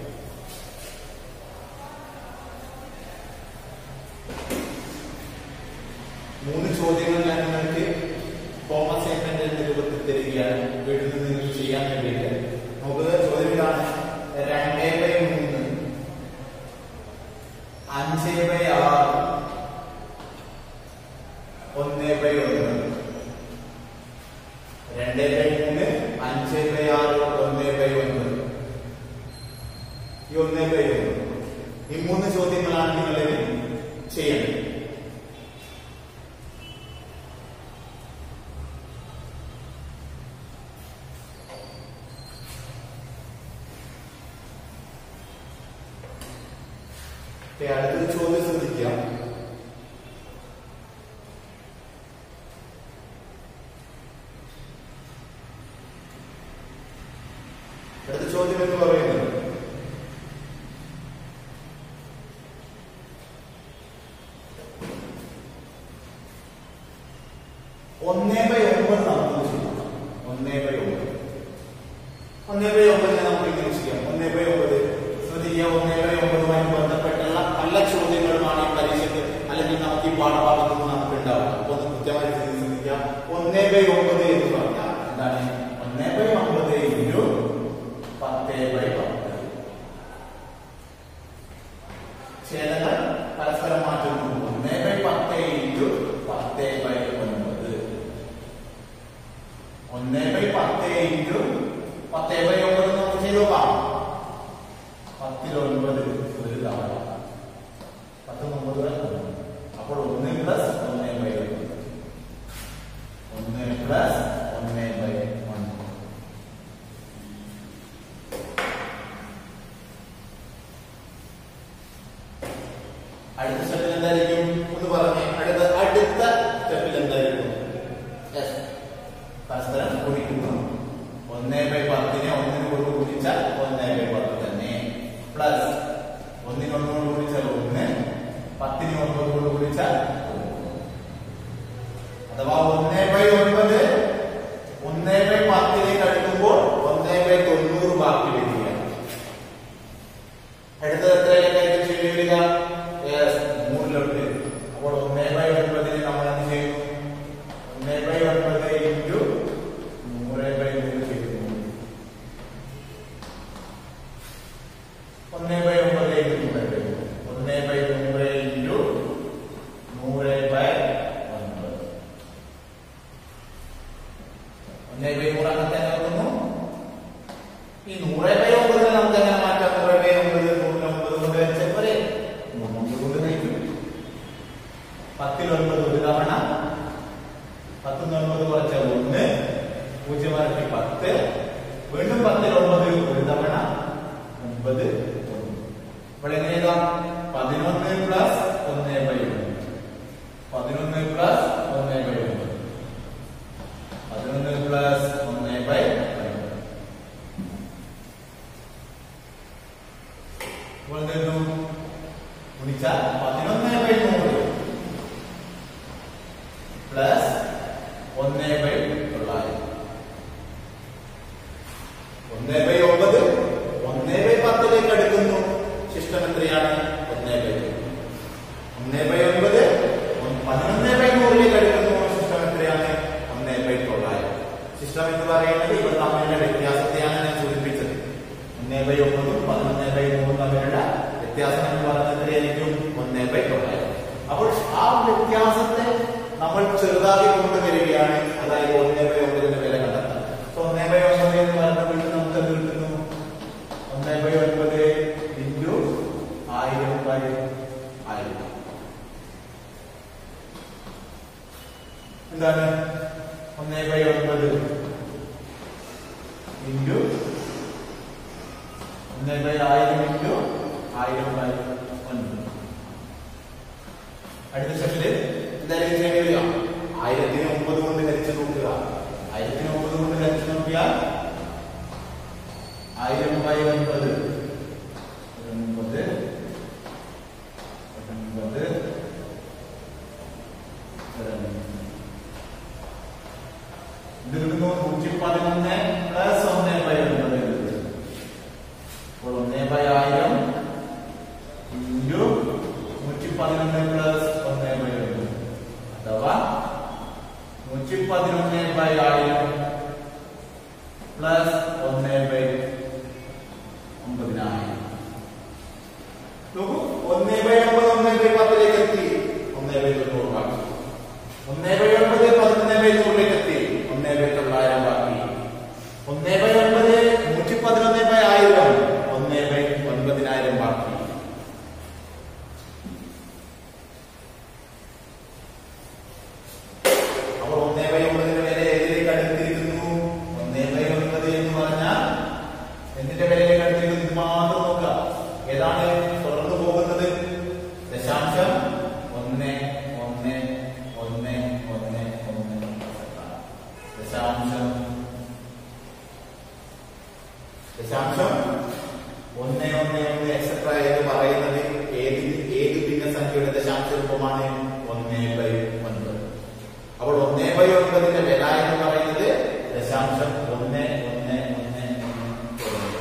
മൂന്ന് ചോദ്യങ്ങൾ ഞാൻ നിങ്ങൾക്ക് ഹോം അസൈൻമെന്റ് എന്ന രൂപത്തിൽ തരികയാണ് വീട്ടിൽ നിന്ന് നിങ്ങൾക്ക് ചെയ്യാൻ വേണ്ടിയിട്ട് നോക്കുക ചോദ്യം ഇതാണ് രണ്ടേ ബൈ മൂന്ന് അഞ്ച് ബൈ ആറ് ഒന്ന് ബൈ ഒന്ന് രണ്ട് ബൈ മൂന്ന് അഞ്ച് ബൈ ആറ് ഒന്ന് ബൈ ഒന്ന് ഈ മൂന്ന് ചോദ്യങ്ങളാണ് നിങ്ങൾ ചെയ്യേണ്ടത് ഓക്കേ, അടുത്തൊരു ചോദ്യം ശ്രദ്ധിക്കാം അടുത്ത ചോദ്യം എന്ന് പറയുന്നത് ഒന്നേ ബൈ ഒമ്പത് നമുക്ക് ചെയ്യാം ഒന്നേ ബൈ ഒമ്പത് ഒന്നേ ബൈ ഒമ്പതിനെ നമുക്ക് ഇങ്ങനെ ചെയ്യാം ഒന്നേ ബൈ ഒമ്പത് ശ്രദ്ധിക്കുക ഒന്നേ ബൈ ഒമ്പതുമായി ബന്ധപ്പെട്ടുള്ള പല ചോദ്യങ്ങളുമാണ് ഈ പരീക്ഷയ്ക്ക് അല്ലെങ്കിൽ നമുക്ക് ഈ പാഠഭാഗത്ത് നിന്ന് നമുക്ക് ഉണ്ടാവുക അപ്പൊ ഒന്ന് കൃത്യമായി ശ്രദ്ധിക്കുക ഒന്നേ ബൈ ഒമ്പത് എന്ന് പറഞ്ഞാൽ എന്താണ് ഒന്നേ ബൈ ഒമ്പത് ഇൻറ്റു പത്തേ ബൈ പത്ത് ഛേദങ്ങൾ പരസ്പരം മാറ്റുന്നു ഒന്നേ ബൈ പത്ത് ഇൻറ്റു പത്തേ ബൈ ഒൻപത് ഒന്നേ ബൈ പത്ത് ഇൻറ്റു പത്തേ ബൈ ഒമ്പത് നമുക്ക് ചെയ്ത് നോക്കാം പത്തിൽ ഒൻപത് ഒരു തവണ പത്ത് ഒമ്പത് വരെ ഒൻപത്. അപ്പോൾ ഒന്ന് പ്ലസ് ഒന്ന് ബൈ ഒൻപത് ഒന്ന് പ്ലസ് ഒന്ന് ബൈ ഒൻപത് അടുത്ത സ്റ്റെപ്പിൽ എന്തായിരിക്കും ഒന്ന് പറഞ്ഞേ അടുത്ത അടുത്ത സ്റ്റെപ്പിൽ എന്തായിരിക്കും Yes. പരസ്പരം ഗുണിക്കുന്നു ഒന്നേ ബൈ പത്തിനെ ഒന്നിന് കൊണ്ട് ഗുണിച്ചാൽ ഒന്നേ ബൈ പത്ത് തന്നെ പ്ലസ് ഒന്നിന് ഒന്നുകൊണ്ട് ഗുണിച്ചാൽ ഒന്ന് പത്തിന് ഒമ്പത് കൊണ്ട് ഗുണിച്ചാൽ ഒന്ന്. അഥവാ ഒന്നേ ബൈ ഒൻപത് ഒന്നേ ബൈ പത്തിലേക്ക് അടുക്കുമ്പോൾ ഒന്നേ ബൈ തൊണ്ണൂറ് ബാക്കി വരികയാണ് അടുത്തത് എത്രയിലേക്കായിരിക്കും ചെയ്യേണ്ടി വരിക Yes, മൂന്നിലോട്ട് അപ്പോൾ ഒന്നേ ബൈ ഒൻപതിന് നമ്മൾ എന്ത് ചെയ്യും ഒന്നേ ബൈ ഒൻപത് ഇൻറ്റു നൂറ് ബൈ നൂറ് ചെയ്യുന്നു ഒന്നേ ബൈ ഒമ്പത് ഇൻറ്റു നൂറ് ഒന്നേ ബൈ നൂറ് ഇൻറ്റു നൂറ് ബൈ ഒൻപത് ഒന്നേ ബൈ നൂറ് അങ്ങനെ തന്നെ വരുന്നു ഈ നൂറ് ബൈ ഒമ്പതിനെ നമുക്ക് എങ്ങനെ മാറ്റാം നൂറ് ബൈ ഒമ്പത് നൂറിന് ഒമ്പത് കൊണ്ട് വെച്ചാൽ പോരെ ഒമ്പത് കൊണ്ട് നയിക്കും പത്തിൽ ഒൻപത് ഒരു തവണ പത്തിൽ ഒൻപത് കുറച്ച ഒന്ന് പൂജ്യം ഇരട്ടി പത്ത് വീണ്ടും പത്തിൽ ഒമ്പത് ഒരു തവണ ഒമ്പത് ഒന്ന് ഇവിടെ എങ്ങനെ എഴുതാം പതിനൊന്ന് പ്ലസ് ഒന്ന് ബൈ ഒന്ന് പതിനൊന്ന് പ്ലസ് ഒന്ന് ബൈ ഒന്ന് പതിനൊന്ന് പ്ലസ് ഒന്ന് ബൈ ഒന്ന് ഇപ്പോൾ എന്ത് എഴുതും? ഗുണിച്ചാൽ പതിനൊന്ന് ബൈ നൂറ് പ്ലസ് ഒന്ന് ബൈ തൊള്ളായിരം ഒന്ന് ബൈ ഒമ്പത് ഒന്ന് ബൈ പത്തിലേക്ക് അടുക്കുന്നു ശിഷ്ടം എത്രയാണ് ഒന്ന് ബൈ ഒന്ന് ബൈ ഒൻപത് ഒന്ന് പതിനൊന്ന് ബൈ നൂറിലേക്ക് അടുക്കുന്നു ശിഷ്ടം എത്രയാണ് ഒന്ന് ബൈ തൊള്ളായിരം ശിഷ്ടം എന്ന് പറയുന്നത് ഇവർ തമ്മിലുള്ള വ്യത്യാസത്തെയാണ് ഞാൻ സൂചിപ്പിച്ചത് ഒന്ന് ബൈ ഒമ്പതും പതിനൊന്ന് ബൈ നൂറും തമ്മിലുള്ള വ്യത്യാസം എന്ന് പറയുന്നത് എത്രയായിരിക്കും ഒന്ന് ബൈ തൊള്ളായിരം അപ്പോൾ ആ വ്യത്യാസത്തെ നമ്മൾ ചെറുതാക്കി കൊണ്ടുവരികയാണ് അതായത് ഒന്ന് ബൈ ഒമ്പതിന്റെ വില കണ്ടെത്താൻ അപ്പൊ ഒന്ന് ബൈ ഒമ്പത് എന്ന് പറയുന്ന വീട്ടിൽ നമുക്ക് എന്ത് കിട്ടുന്നു ഒന്ന് ബൈ ഒൻപത് ഇൻറ്റു ആയിരം ബൈ ആയിരം എന്താണ് ഒന്ന് ബൈ ഒൻപത് ഇൻറ്റു ഒന്ന് ബൈ ആയിരം ഇൻറ്റു ആയിരം ബൈ ഒൻപത് അടുത്ത സ്റ്റെപ്പില് എന്തായാലും ചെയ്യേണ്ടി വരിക ആയിരത്തിന് ഒമ്പത് കൊണ്ട് ഹരിച്ചു നോക്കുക ആയിരത്തിന് ഒമ്പത് കൊണ്ട് ഹരിച്ചു നോക്കിയാൽ ആയിരം ബൈ ഒൻപത് ഒൻപത് ഒൻപത് രണ്ട്. ഇത് കിട്ടുന്നു നൂറ്റി പതിനൊന്ന് പ്ലസ് ഒന്ന് ബൈ ഒൻപത് അപ്പോൾ ഒന്ന് ബൈ ആയിരം ഇൻറ്റു നൂറ്റി പതിനൊന്ന് പ്ലസ് ഒന്ന് ബൈ ഒന്ന് അഥവാ നൂറ്റി പതിനൊന്ന് ബൈ ആയിരം പ്ലസ് ഒന്ന് ബൈ ഒമ്പതിനായിരം നോക്കൂ ഒന്ന് ബൈ ഒമ്പത് ഒന്ന് ബൈ പത്തിലേക്ക് എത്തി ഒന്ന് ബൈ തൊണ്ണൂറ് ബാക്കി ഒന്ന് ബൈ ഒമ്പത് പതിനൊന്ന് ബൈ നൂറിലേക്ക് എത്തി ഒന്ന് ബൈ തൊള്ളായിരം ബാക്കി ഒന്ന് ബൈ ഒമ്പത് നൂറ്റി പതിനൊന്ന് ബൈ ആയിരം ഒന്ന് ബൈ ഒൻപതിനായിരം ബാക്കി ഏതാണ് തുടർന്നു പോകുന്നത് ദശാംശം ഒന്ന് ഒന്ന് ഒന്ന് ഒന്ന് ഒന്ന് ദശാംശം ദശാംശം ഒന്ന് ഒന്ന് ഒന്ന് എക്സെട്ര എന്ന് പറയുന്നത് ഏത് ഏത് ഭിന്നസംഖ്യയുടെ ദശാംശ രൂപമാണ് ഒന്ന് ബൈ ഒൻപത് അപ്പോൾ ഒന്ന് ബൈ ഒൻപതിന്റെ വില എന്ന് പറയുന്നത് ദശാംശം ഒന്ന് ഒന്ന് ഒന്ന് ഒന്ന് തുടങ്ങി.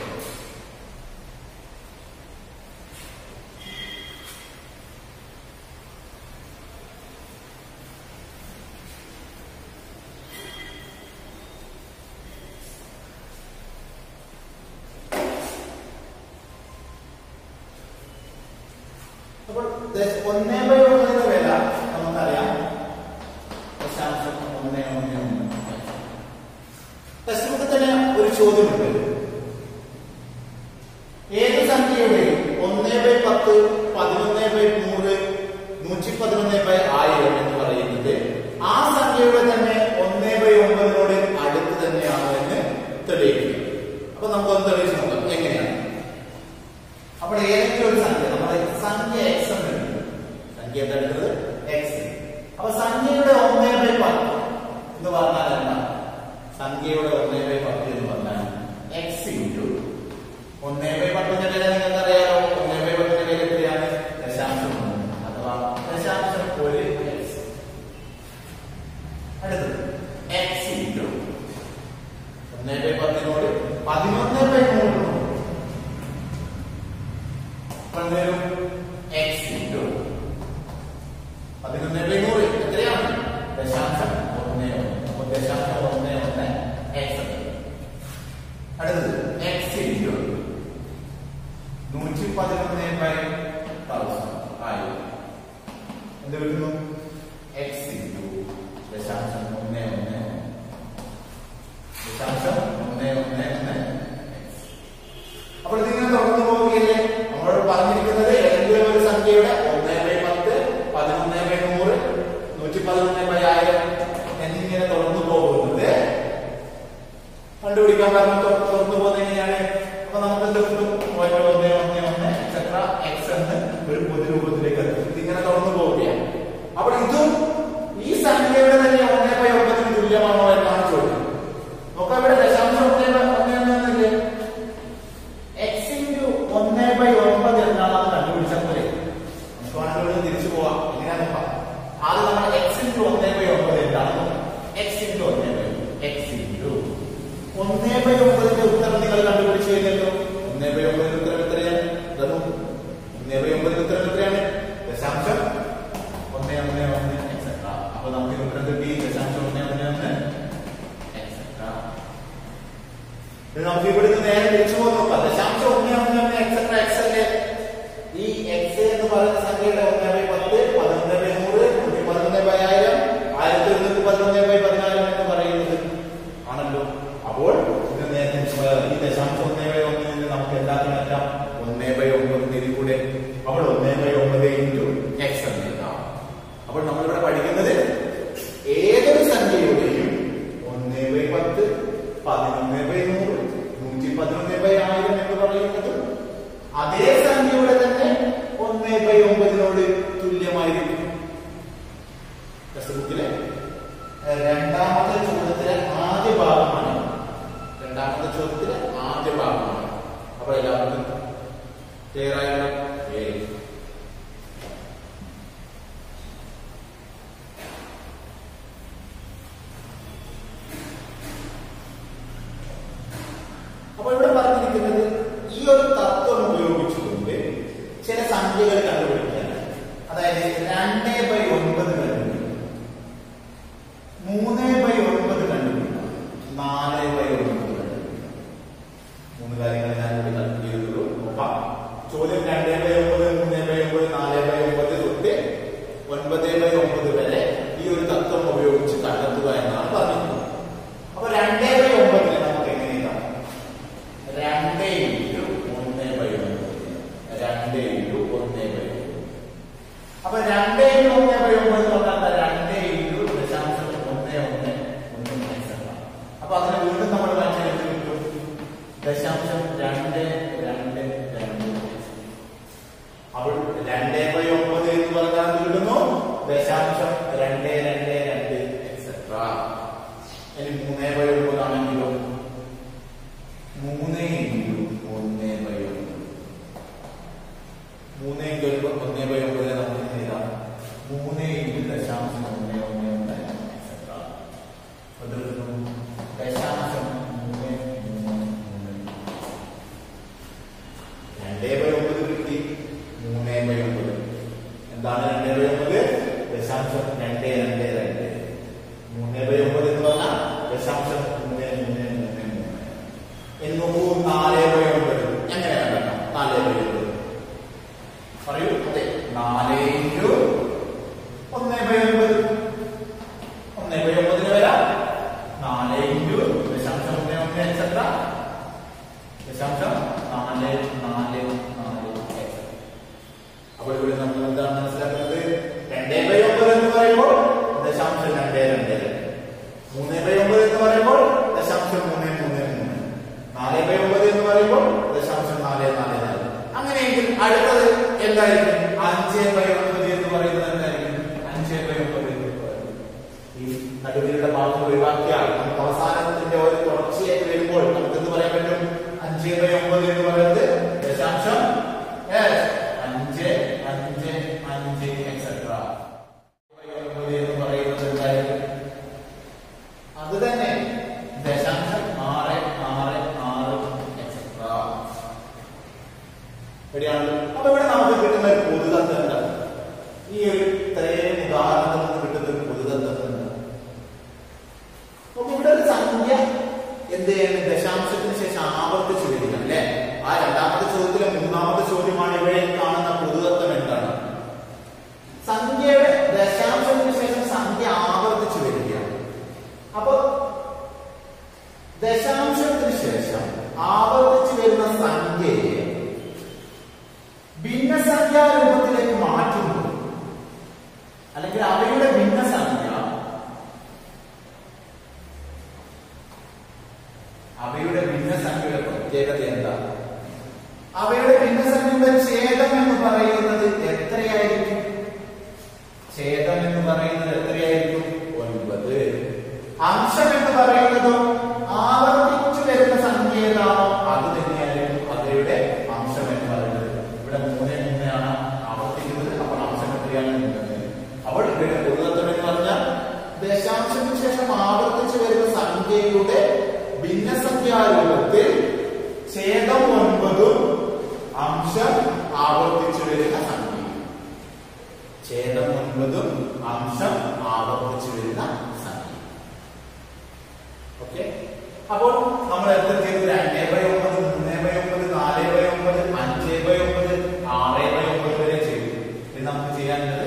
അപ്പോൾ ദശ- ഒന്നേ ബൈ ഒന്നിന്റെ വില നമുക്കറിയാം ദശാംശം ഒന്ന് ഒന്ന് ഒന്ന് ടെക്സ്റ്റ് ബുക്കിൽ തന്നെ ഒരു ചോദ്യമുണ്ട് ഏത് സംഖ്യയുടെയും ഒന്നേ ബൈ പത്ത് പതിനൊന്ന് ബൈ നൂറ് നൂറ്റി പതിനൊന്ന് ബൈ ആയിരം എന്ന് പറയുന്നത് ആ സംഖ്യയുടെ തന്നെ ഒന്നേ ബൈ ഒമ്പതിനോട് അടുത്ത് തന്നെയാണ് എന്ന് തെളിയിക്കുക അപ്പൊ നമുക്കൊന്ന് തെളിയിച്ച് നോക്കാം എങ്ങനെയാണ് അപ്പോൾ ഏതെങ്കിലും ഒരു സംഖ്യ നമ്മുടെ സംഖ്യ എക്സ് എന്ന് എടുക്കും സംഖ്യ എന്താ എടുത്തത് എക്സ് അപ്പൊ സംഖ്യയുടെ ഒന്നേ ബൈ പത്ത് എന്ന് പറഞ്ഞാൽ എന്താ സംഖ്യയുടെ ഒന്നേ ബൈ പത്ത് എന്ന് പറഞ്ഞാൽ എക്സ് ഇൻറ്റു ഒന്നേ ബൈ പത്തിന്റെ വില നിങ്ങൾക്ക് അറിയാലോ ഒന്നേ ബൈ പത്തിന്റെ വില എത്രയാണ് ദശാംശം ഒന്ന് അഥവാ ദശാംശം ഒരു എക്സ് അടുത്തത് എക്സ് ഇൻറ്റു ഒന്നേ ബൈ പത്തിനോട് പതിനൊന്ന് ബൈ നൂറ് പതിനൊരു എക്സ് ഇൻറ്റു പതിനൊന്ന് ബൈ നൂറ് എത്രയാണ് ദശാംശം ഒന്ന് ഒന്ന് അപ്പൊ ദശാംശം ഒന്ന് ഒന്ന് എക്സ് അടുത്തത് എക്സ് ഇൻറ്റു നൂറ്റി പതിനൊന്ന് ബൈ തൗസൻഡ് ആയി എന്ത് കിട്ടുന്നു എക്സ് ഇൻറ്റു ദശാംശം ഒന്ന് ഒന്ന് ഒന്ന് ദശാംശം ഒന്ന് ഒന്ന് ഒന്ന് എക്സ് അപ്പോൾ ഇതിങ്ങനെ തുടർന്നു പോവുകയല്ലേ നമ്മളോട് പറഞ്ഞിരിക്കുന്നത് ഏതെങ്കിലും ഒരു സംഖ്യയുടെ ഒന്ന് ബൈ പത്ത് പതിനൊന്ന് ബൈ നൂറ് നൂറ്റി പതിനൊന്ന് ബൈ ആയിരം എന്നിങ്ങനെ തുടർന്നു പോകുന്നത് കണ്ടുപിടിക്കാൻ കാരണം തൊ- തുറന്നു പോകുന്നത് എങ്ങനെയാണ് അപ്പൊ നമുക്ക് എന്ത് കിട്ടും പോയിന്റ് ഒന്ന് ഒന്ന് ഒന്ന് എക്സെട്ര എക്സ് എന്ന് ഒരു പൊതുരൂപത്തിലേക്ക് എത്തും ഇതിങ്ങനെ തുറന്നു പോവുകയാണ് അപ്പോൾ ഇതും ഈ സംഖ്യയുടെ തന്നെ ഒന്നേ ബൈ ഒമ്പതിന് തുല്യമാണോ എന്നാണ് ചോദ്യം നോക്കാം ഇവിടെ ദശാംശം ഒന്നേ ബൈ ഒന്നേ ഒന്ന് ഒന്നില്ലേ എക്സ് ഇൻറ്റു ഒന്നേ ബൈ ഒമ്പത് എന്താണെന്ന് കണ്ടുപിടിച്ചാൽ പോലെ നമുക്ക് വേണമെങ്കിൽ ഇവിടെ തിരിച്ചു പോവാം എങ്ങനെയാ നോക്കാം ആദ്യം നമ്മൾ എക്സ് ഇൻറ്റു ഒന്നേ ബൈ ഒമ്പത് എന്താണെന്ന് നോക്കാം എക്സ് ഇൻറ്റു ഒന്നേ ബൈ എക്സ് ഇൻറ്റു ഒന്നേ ബൈ ഒമ്പതിന്റെ ഉത്തരം നിങ്ങൾ കണ്ടുപിടിച്ചു കഴിഞ്ഞല്ലോ ഒന്നേ ബൈ ഒമ്പതിന്റെ ഉത്തരം എത്രയാണ് ഇതാ നോക്കൂ. ഒന്നേ ബൈ ഒമ്പതിന്റെ ഉത്തരം എത്രയാണ് ദശാംശം ഒന്നേ ഒന്ന് ഒന്ന് എക്സെട്ര അപ്പൊ നമുക്ക് ഈ ഉത്തരം കിട്ടി ദശാംശം ഒന്നേ ഒന്ന് ഒന്ന് എക്സെട്ര ഇത് നമുക്ക് ഇവിടെ നിന്ന് നേരെ തിരിച്ചു പോകാൻ നോക്കാം ദശാംശം ഒന്ന് ഒന്ന് ഒന്ന് എക്സെട്ര എക്സ് അല്ലേ ഈ എക്സ് എന്ന് പറയുന്ന സംഖ്യയുടെ ഒന്ന് ബൈ പത്ത് പതിനൊന്ന് ബൈ നൂറ് നൂറ്റി പതിനൊന്ന് ബൈ ആയിരം ആയിരത്തി ഒരുന്നൂറ്റി പതിനൊന്ന് ബൈ പതിനായിരം എന്ന് പറയുന്നത് ആണല്ലോ അപ്പോൾ ഇത് നേരെ തിരിച്ച് പോയാൽ ഈ ദശാംശം ഒന്നേ ബൈ ഒന്നിൽ നിന്ന് നമുക്ക് എല്ലാത്തിനും എല്ലാം ഒന്നേ ബൈ ഒമ്പത് ഇതിൽ കൂടെ അപ്പോൾ ഒന്നേ ബൈ ഒമ്പത് ഇൻറ്റു എക്സ് എന്ന് എഴുതാം അപ്പോൾ നമ്മളിവിടെ പഠിക്കുന്നത് ഏതൊരു സംഖ്യയുടെയും ഒന്നേ ബൈ പത്ത് പതിനൊന്ന് ബൈ നൂറ് നൂറ്റി പതിനൊന്ന് ബൈ ആയിരം എന്ന് പറയുന്നത് അതേ സംഖ്യയുടെ തന്നെ ഒന്നേ ബൈ ഒമ്പതിനോട് തുല്യമായിരിക്കും ടെക്സ്റ്റ് ബുക്കിലെ രണ്ടാമത്തെ ചോദ്യത്തിലെ ആദ്യ ഭാഗമാണ് രണ്ടാമത്തെ ചോദ്യത്തിലെ ആദ്യ ഭാഗമാണ് അപ്പോൾ എല്ലാവർക്കും ക്ലിയർ ആയല്ലോ ഏയ്. അപ്പോൾ ഇവിടെ പറഞ്ഞിരിക്കുന്നത് ഈ ഒരു തത്വം ഉപയോഗിച്ചുകൊണ്ട് ചില സംഖ്യകൾ കണ്ടുപിടിക്കാൻ അതായത് രണ്ട് ബൈ ഒൻപത് കണ്ടുപിടിക്കും മൂന്ന് ബൈ ഒൻപത് കണ്ടുപിടിക്കും നാല് ബൈ ഒൻപത് കണ്ടുപിടിക്കും മൂന്ന് കാര്യങ്ങൾ ഞാൻ ഇവിടെ കൽപ്പന ചെയ്തിട്ടുള്ളൂ നോക്കാം ചോദ്യം രണ്ട് ബൈ ഒമ്പത് മൂന്ന് ബൈ ഒമ്പത് നാല് ബൈ ഒമ്പത് തൊട്ട് ഒൻപത് ബൈ ഒമ്പത് വരെ ഈ ഒരു തത്വം ഉപയോഗിച്ച് കണ്ടെത്തുക എന്നാണ് പറഞ്ഞിട്ടുള്ളത് അപ്പൊ രണ്ട് ബൈ ഒമ്പതിനെ നമുക്ക് എങ്ങനെ എഴുതാം രണ്ട് ഇൻറ്റു ഒന്ന് ബൈ ഒമ്പത് രണ്ട് ഇൻറ്റു ഒന്ന് ബൈ ഒമ്പത് അപ്പൊ രണ്ട് ഇൻറ്റു ഒന്ന് ബൈ ഒമ്പത് എന്ന് പറഞ്ഞാൽ രണ്ട് ഇൻറ്റു ദശാംശം ഒന്ന് ഒന്ന് ഒന്ന് എക്സെട്ര അപ്പൊ അതിനെ വീണ്ടും നമ്മൾ മാറ്റി കിട്ടും ദശാംശം രണ്ട് രണ്ട് രണ്ട് ഇൻറ്റു വരുമ്പോൾ ഒന്നേ ബൈ ഒമ്പതിനെ നമുക്ക് എന്ത് ചെയ്താൽ മൂന്ന് ഇൻറ്റു ദശാംശം ഒന്ന് ഒന്ന് ഒന്ന് etc. അത് കിട്ടും ദശാംശം മൂന്ന് മൂന്ന് മൂന്ന് രണ്ടേ ബൈ ഒമ്പത് കിട്ടി മൂന്നേ ബൈ ഒമ്പത് എന്താണ് രണ്ടേ ബൈ ഒമ്പത് ദശാംശം രണ്ടേ രണ്ടേ രണ്ട് മൂന്നേ ബൈ ഒമ്പത് എന്ന് പറഞ്ഞാൽ ദശാംശം മൂന്ന് മൂന്ന് മൂന്ന് മൂന്ന് എന്ന് നോക്കൂ നാല് ബൈ ഒമ്പത് എങ്ങനെയാണ് കേട്ടോ നാല് ബൈ ഒമ്പത് പറയൂ അതെ നാല് ഇൻറ്റു ഒന്ന് ബൈ ഒമ്പത് ഒന്ന് ബൈ ഒമ്പതിന് വരാം നാല് ഇൻറ്റു ദശാംശം ഒന്ന് ഒന്ന് എക്സെട്ര ദശാംശം നാല് നാല് നാല് എക്സെട്ര അപ്പോൾ ഇവിടെ നമ്മൾ എന്താണ് മനസ്സിലാക്കുന്നത് രണ്ടേ ബൈ ഒമ്പത് എന്ന് പറയുമ്പോൾ ദശാംശം രണ്ടേ രണ്ടേ രണ്ട് മൂന്ന് ബൈ ഒമ്പത് എന്ന് പറയുമ്പോൾ ദശാംശം മൂന്ന് മൂന്ന് മൂന്ന് നാല് ബൈ ഒമ്പത് എന്ന് പറയുമ്പോൾ ദശാംശം നാല് നാല് നാല് അങ്ങനെയെങ്കിൽ അടുത്തത് എന്തായിരിക്കും അഞ്ച് ബൈ ഒമ്പത് എന്ന് പറയുന്നത് എന്തായിരിക്കും അഞ്ച് ബൈ ഒമ്പത് എന്ന് പറയുന്നത് ഈ നടുവിലുള്ള ഭാഗം ഒഴിവാക്കിയാൽ നമുക്ക് അവസാനത്തിന്റെ ഒരു തുടർച്ചയായിട്ട് വരുമ്പോൾ നമുക്ക് എന്ത് പറയാൻ പറ്റും അഞ്ച് ബൈ ഒമ്പത് എന്ന് പറയുന്നത് ദശാംശം yes, അഞ്ച് അഞ്ച് അഞ്ച് എക്സെട്ര ഒമ്പത് എന്ന് പറയുന്നത് എന്തായിരിക്കും അത് തന്നെ ദശാംശം ആറ് ആറ് ആറ് എക്സെട്ര ശരിയാണല്ലോ അപ്പൊ ഇവിടെ നമുക്ക് കിട്ടുന്ന ഒരു പൊതുതത്വം എന്താ ഈ ഒരു ഇത്രയും ഉദാഹരണത്തിൽ നിന്ന് കിട്ടുന്ന ഒരു പൊതുതത്വം എന്താ അപ്പൊ ഇവിടെ ഒരു സംഖ്യ എന്ത് ചെയ്യുന്നു ദശാംശത്തിന് ശേഷം ആവർത്തിച്ചു വരിക അല്ലെ ആ രണ്ടാമത്തെ ചോദ്യത്തിലെ മൂന്നാമത്തെ ചോദ്യമാണ് ഇവിടെ കാണുന്ന പൊതുതത്വം എന്താണ് സംഖ്യയുടെ ദശാംശത്തിന് ശേഷം സംഖ്യ ആവർത്തിച്ചു വരികയാണ് അപ്പൊ ദശാംശത്തിന് ശേഷം ആവർത്തിച്ചു വരുന്ന സംഖ്യയെ ഭിന്നസംഖ്യാ രൂപത്തിലേക്ക് മാറ്റുമ്പോൾ അല്ലെങ്കിൽ അവയുടെ ഭിന്നസംഖ്യ അവയുടെ ഭിന്നസംഖ്യയുടെ പ്രത്യേകത എന്താ അവയുടെ ഭിന്നസംഖ്യയുടെ ഛേദം എന്ന് പറയുന്നത് എത്രയായിരിക്കും ഛേദം എന്ന് പറയുന്നത് എത്രയായിരിക്കും ഒൻപത് അംശം എന്ന് പറയുന്നതോ ആവർത്തിച്ചു വരുന്ന സംഖ്യ ഏതാണോ അത് തന്നെയായിരിക്കും അവയുടെ അംശം എന്ന് പറയുന്നത് ഇവിടെ മൂന്ന് മൂന്നാണ് ആവർത്തിക്കുന്നത് അപ്പോൾ അംശം എത്രയാണ് മൂന്ന് അപ്പോൾ ഇവിടെ പൊതുതത്വം എന്ന് പറഞ്ഞാൽ ദശാംശത്തിന് ശേഷം ആവർത്തിച്ചു വരുന്ന സംഖ്യയുടെ ഭിന്നസംഖ്യാരൂപത്തിൽ ഛേദം ഒൻപതും അംശം ആവർത്തിച്ചു വരുന്ന സംഖ്യ ഛേദം ഒൻപതും അംശം ആവർത്തിച്ചു വരുന്ന സംഖ്യ ഓക്കെ അപ്പോൾ നമ്മൾ എത്ര ചെയ്തു രണ്ടേ ബൈ ഒമ്പത് മൂന്നേ ബൈ ഒമ്പത് നാല് ബൈ ഒമ്പത് അഞ്ചേ ബൈ ഒമ്പത് ആറ് ബൈ ഒമ്പത് വരെ ചെയ്തു ഇത് നമുക്ക് ചെയ്യാനുള്ളത്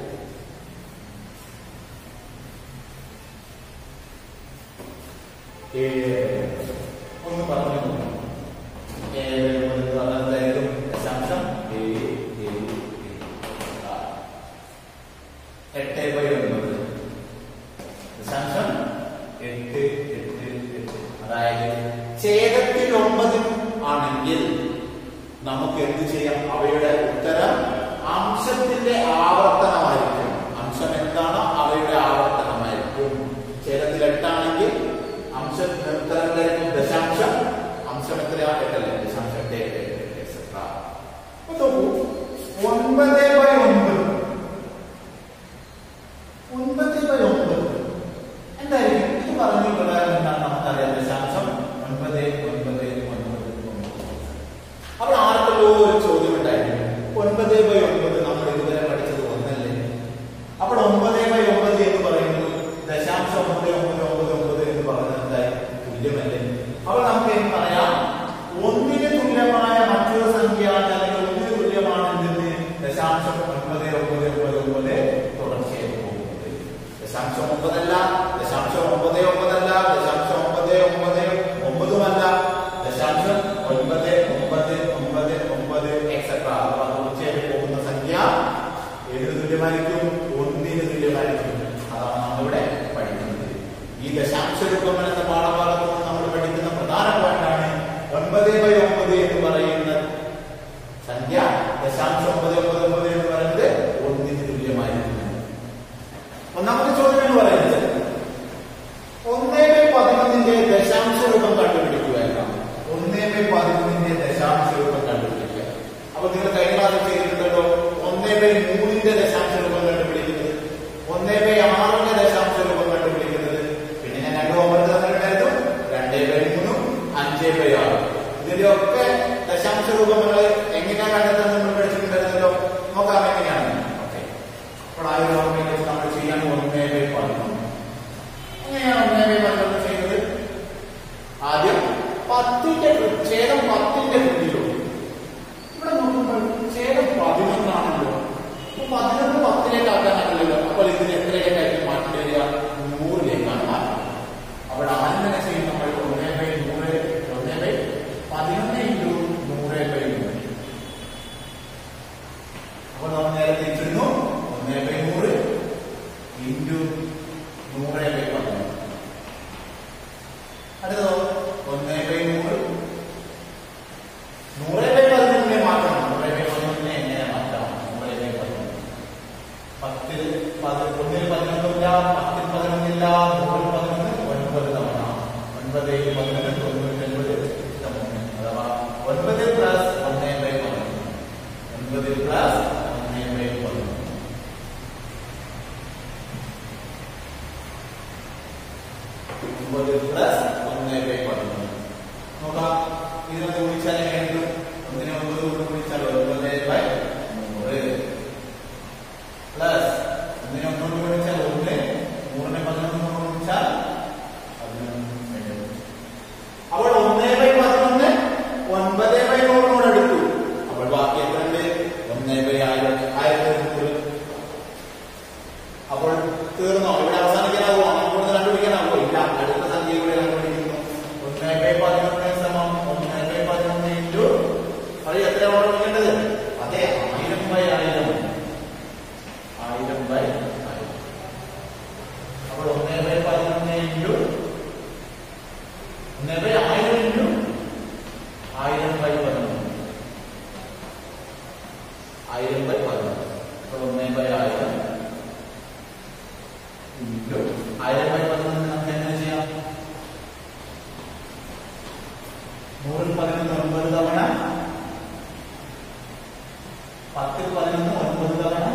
ഏഴ് ഒന്ന് പറഞ്ഞു നോക്കാം. ഏഴ് ബൈ ഒമ്പത് എന്ന് പറഞ്ഞാൽ എന്തായിരിക്കും ദശാംശം ഏഴ് ഏഴ് ഏഴ് ആ. എട്ട് ബൈ ഒൻപത് ദശാംശം എട്ട് എട്ട് എട്ട് അതായത് ഛേദത്തിൽ ഒമ്പത് ആണെങ്കിൽ നമുക്ക് എന്ത് ചെയ്യാം അവയുടെ ഉത്തരം അംശത്തിന്റെ ആവർത്തനമായിരിക്കും അംശം എന്താണോ അവയുടെ ആവർത്തനമായിരിക്കും ഛേദത്തിൽ എട്ടാണെങ്കിൽ അംശം ഉത്തരം എന്തായിരിക്കും ദശാംശം അംശം എത്രയാണ് എട്ടല്ലേ ദശാംശം എട്ട് എട്ട് എട്ട് എട്ട് etc. അപ്പൊ നോക്കൂ ഒൻപത് ബൈ ഒൻപത് ഒൻപത് ബൈ ഒൻപത് എന്തായിരിക്കും ഇത് പറഞ്ഞ പ്രകാരം എന്താണ് നമുക്കറിയാം ദശാംശം ഒൻപത് ഒൻപത് ഒൻപത് ഒൻപത് അപ്പോൾ ആർക്കല്ലോ ഒരു ചോദ്യം ഉണ്ടായിരുന്നു ഒൻപത് ബൈ ഒൻപത് നമ്മൾ ഇതുവരെ പഠിച്ചത് ഒന്നല്ലേ അപ്പോൾ ഒമ്പത് ബൈ ഒമ്പത് എന്ന് പറയുന്നത് ദശാംശം ഒമ്പത് ഒമ്പത് ഒമ്പത് ഒമ്പത് എന്ന് പറയുന്നത് എന്തായി തുല്യമല്ലേ അപ്പോൾ നമുക്ക് എന്ത് പറയാം ഒന്നിന് തുല്യമായ മറ്റൊരു സംഖ്യയാണ് അല്ലെങ്കിൽ ഒന്നിന് തുല്യമാണ് എന്തെന്ന് ദശാംശം ഒൻപത് ഒമ്പത് ഒമ്പത് ഒമ്പത് തുടർച്ചയായി പോകുന്നത് ദശാംശം ഒമ്പതല്ല ദശാംശം ഒമ്പത് ഒമ്പതല്ല ദശാംശം ഒമ്പത് ഒമ്പത് ഒമ്പതുമല്ല ദശാംശം ഒൻപത് ഒമ്പത് ഒമ്പത് ഒമ്പത് എക്സെട്ര അഥവാ തുടർച്ചയായി പോകുന്ന സംഖ്യ ഏതിന് തുല്യമായിരിക്കും ഒന്നിന് തുല്യമായിരിക്കും അതാണ് നമ്മളിവിടെ പഠിക്കുന്നത് ഈ ദശാംശ രൂപം എന്ന പാഠഭാഗത്ത് നിന്ന് നമ്മൾ പഠിക്കുന്ന പ്രധാന പോയിന്റാണ് ഒൻപത് ബൈ ഒമ്പത് എന്ന് പറയുന്ന സംഖ്യ ദശാംശം ഒമ്പത് ഒമ്പത് ഒമ്പത് എന്ന് പറയുന്നത് ഒന്നിന് തുല്യമായിരിക്കും ഒന്നാമത്തെ ചോദ്യം എന്ന് പറയുന്നത് ഒന്നേ ബൈ പതിനൊന്നിന്റെ ദശാംശ രൂപം കണ്ടുപിടിക്കുക എന്നാണ് ഒന്നേ ബൈ പതിനൊന്നിന്റെ ദശാംശ രൂപം കണ്ടുപിടിക്കുക അപ്പൊ നിങ്ങൾ കഴിഞ്ഞ ക്ലാസ്സിൽ ചെയ്തിട്ടുണ്ടല്ലോ ബൈ മൂന്നിന്റെ ദശാംശ രൂപം കണ്ടുപിടിക്കുന്നത് ഒന്ന് ബൈ ആറിന്റെ ദശാംശ രൂപം കണ്ടുപിടിക്കുന്നത് പിന്നെ ഞാൻ രണ്ട് ഒമ്പത് തന്നിട്ടുണ്ടായിരുന്നു രണ്ട് ബൈ മൂന്നും അഞ്ച് ബൈ ആറ് ഇതിന്റെ ഒക്കെ ദശാംശ രൂപം നമ്മൾ എങ്ങനെയാണ് കണ്ടെത്തുന്നത് നമ്മൾ പഠിച്ചിട്ടുണ്ടായിരുന്നല്ലോ നോക്കാം എങ്ങനെയാണ് ഓക്കെ അപ്പോൾ ആ ഒരു ഓർമ്മയിൽ നമ്മൾ ചെയ്യാൻ ഒന്ന് ബൈ പതിനൊന്ന് എങ്ങനെയാണ് ഒന്ന് ബൈ പതിനൊന്ന് ചെയ്യുന്നത് ആദ്യം പത്തിന്റെ കൃ- ഛേദം പത്തിന്റെ കൃതിയിലോ ഇവിടെ നോക്കുമ്പോൾ ഛേദം പതിനൊന്നാണല്ലോ അപ്പൊ പതിനൊന്ന് പത്തിലേക്ക് ആക്കാനാണല്ലോ അപ്പോൾ ഇതിന് എത്രയിലേക്കായിരിക്കും മാറ്റി വരിക നൂറിലേക്കാണ് മാറ്റുക അപ്പോൾ ആദ്യം തന്നെ ചെയ്യും നമ്മൾ ഒന്നേ ബൈ നൂറ് ഒന്നേ ബൈ പതിനൊന്ന് ഇൻറ്റു നൂറ് ബൈ നൂറ് അപ്പോൾ നമ്മൾ നേരെ തിരിച്ചിരുന്നു ഒന്നേ ബൈ നൂറ് ഇൻറ്റു നൂറ് ബൈ പതിനൊന്ന് അടുത്തതോ ഒന്നേ ബൈ നൂറ് നൂറ് ബൈ പതിനൊന്നിനെ മാറ്റണം നൂറ് ബൈ പതിനൊന്നിനെ എങ്ങനെ മാറ്റാം നൂറ് ബൈ പതിനൊന്ന് പത്തിൽ പതി- ഒന്നിൽ പതിനൊന്നില്ല പത്തിൽ പതിനൊന്നില്ല നൂറിൽ പതിനൊന്ന് ഒൻപത് തവണ ഒൻപത് ഏഴ് പതിനൊന്ന് തൊണ്ണൂറ്റൊൻപത് സമൂഹം അഥവാ ഒൻപത് പ്ലസ് ഒന്നേ ബൈ പതിനൊന്ന് ഒൻപത് പ്ലസ് ഒന്നേ ബൈ പതിനൊന്ന് ഒമ്പത് പ്ലസ് ഒന്ന് ബൈ പതിനൊന്ന് നോക്കാം ഇതിനൊന്ന് ഗുണിച്ചാൽ എങ്ങനെ കിട്ടും ഒന്നിനെ ഒമ്പത് കൊണ്ട് ഗുണിച്ചാൽ ഒൻപത് ബൈ നൂറ് പ്ലസ് ഒന്നിനെ ഒന്നുകൊണ്ട് ഗുണിച്ചാൽ ഒന്ന് നൂറിനെ പതിനൊന്ന് കൊണ്ട് ഗുണിച്ചാൽ പതിനൊന്ന് അപ്പോൾ ഒന്ന് ബൈ പതിനൊന്ന് ഒൻപത് ബൈ നൂറിനോട് എടുത്തു അപ്പോൾ ബാക്കി എത്രയുണ്ട് ഒന്ന് ബൈ ആയിരം ആയിരത്തി നൂറ് അപ്പോൾ തീർന്നോ ഇവിടെ അവസാനിക്കാനാകുമോ നമുക്ക് കണ്ടുപിടിക്കാനാകുമോ ഇല്ല അടുത്ത സംഖ്യ കൂടെ കണ്ടുപിടിക്കുന്നു ഒന്ന് ബൈ പതിനൊന്ന് സമം ഒന്ന് ബൈ പതിനൊന്ന് ഇൻറ്റു അത് എത്രയാണ് വിളിക്കേണ്ടത് അതെ ആയിരം ബൈ ആയിരം ആയിരം ബൈ ആയിരം അപ്പോൾ ഒന്ന് ബൈ പതിനൊന്ന് ഇൻറ്റു ഒന്ന് ബൈ ആയിരം ഇൻറ്റു ആയിരം ബൈ പതിനൊന്ന് ആയിരം ബൈ പതിനൊന്ന് അപ്പോൾ ഒന്ന് ബൈ ആയിരം ഇൻറ്റു ആയിരം ബൈ പതിനൊന്ന് നമുക്ക് എങ്ങനെ ചെയ്യാം നൂറിൽ പതിനൊന്ന് ഒൻപത് തവണ പത്തിൽ പതിനൊന്ന് ഒൻപത് തവണ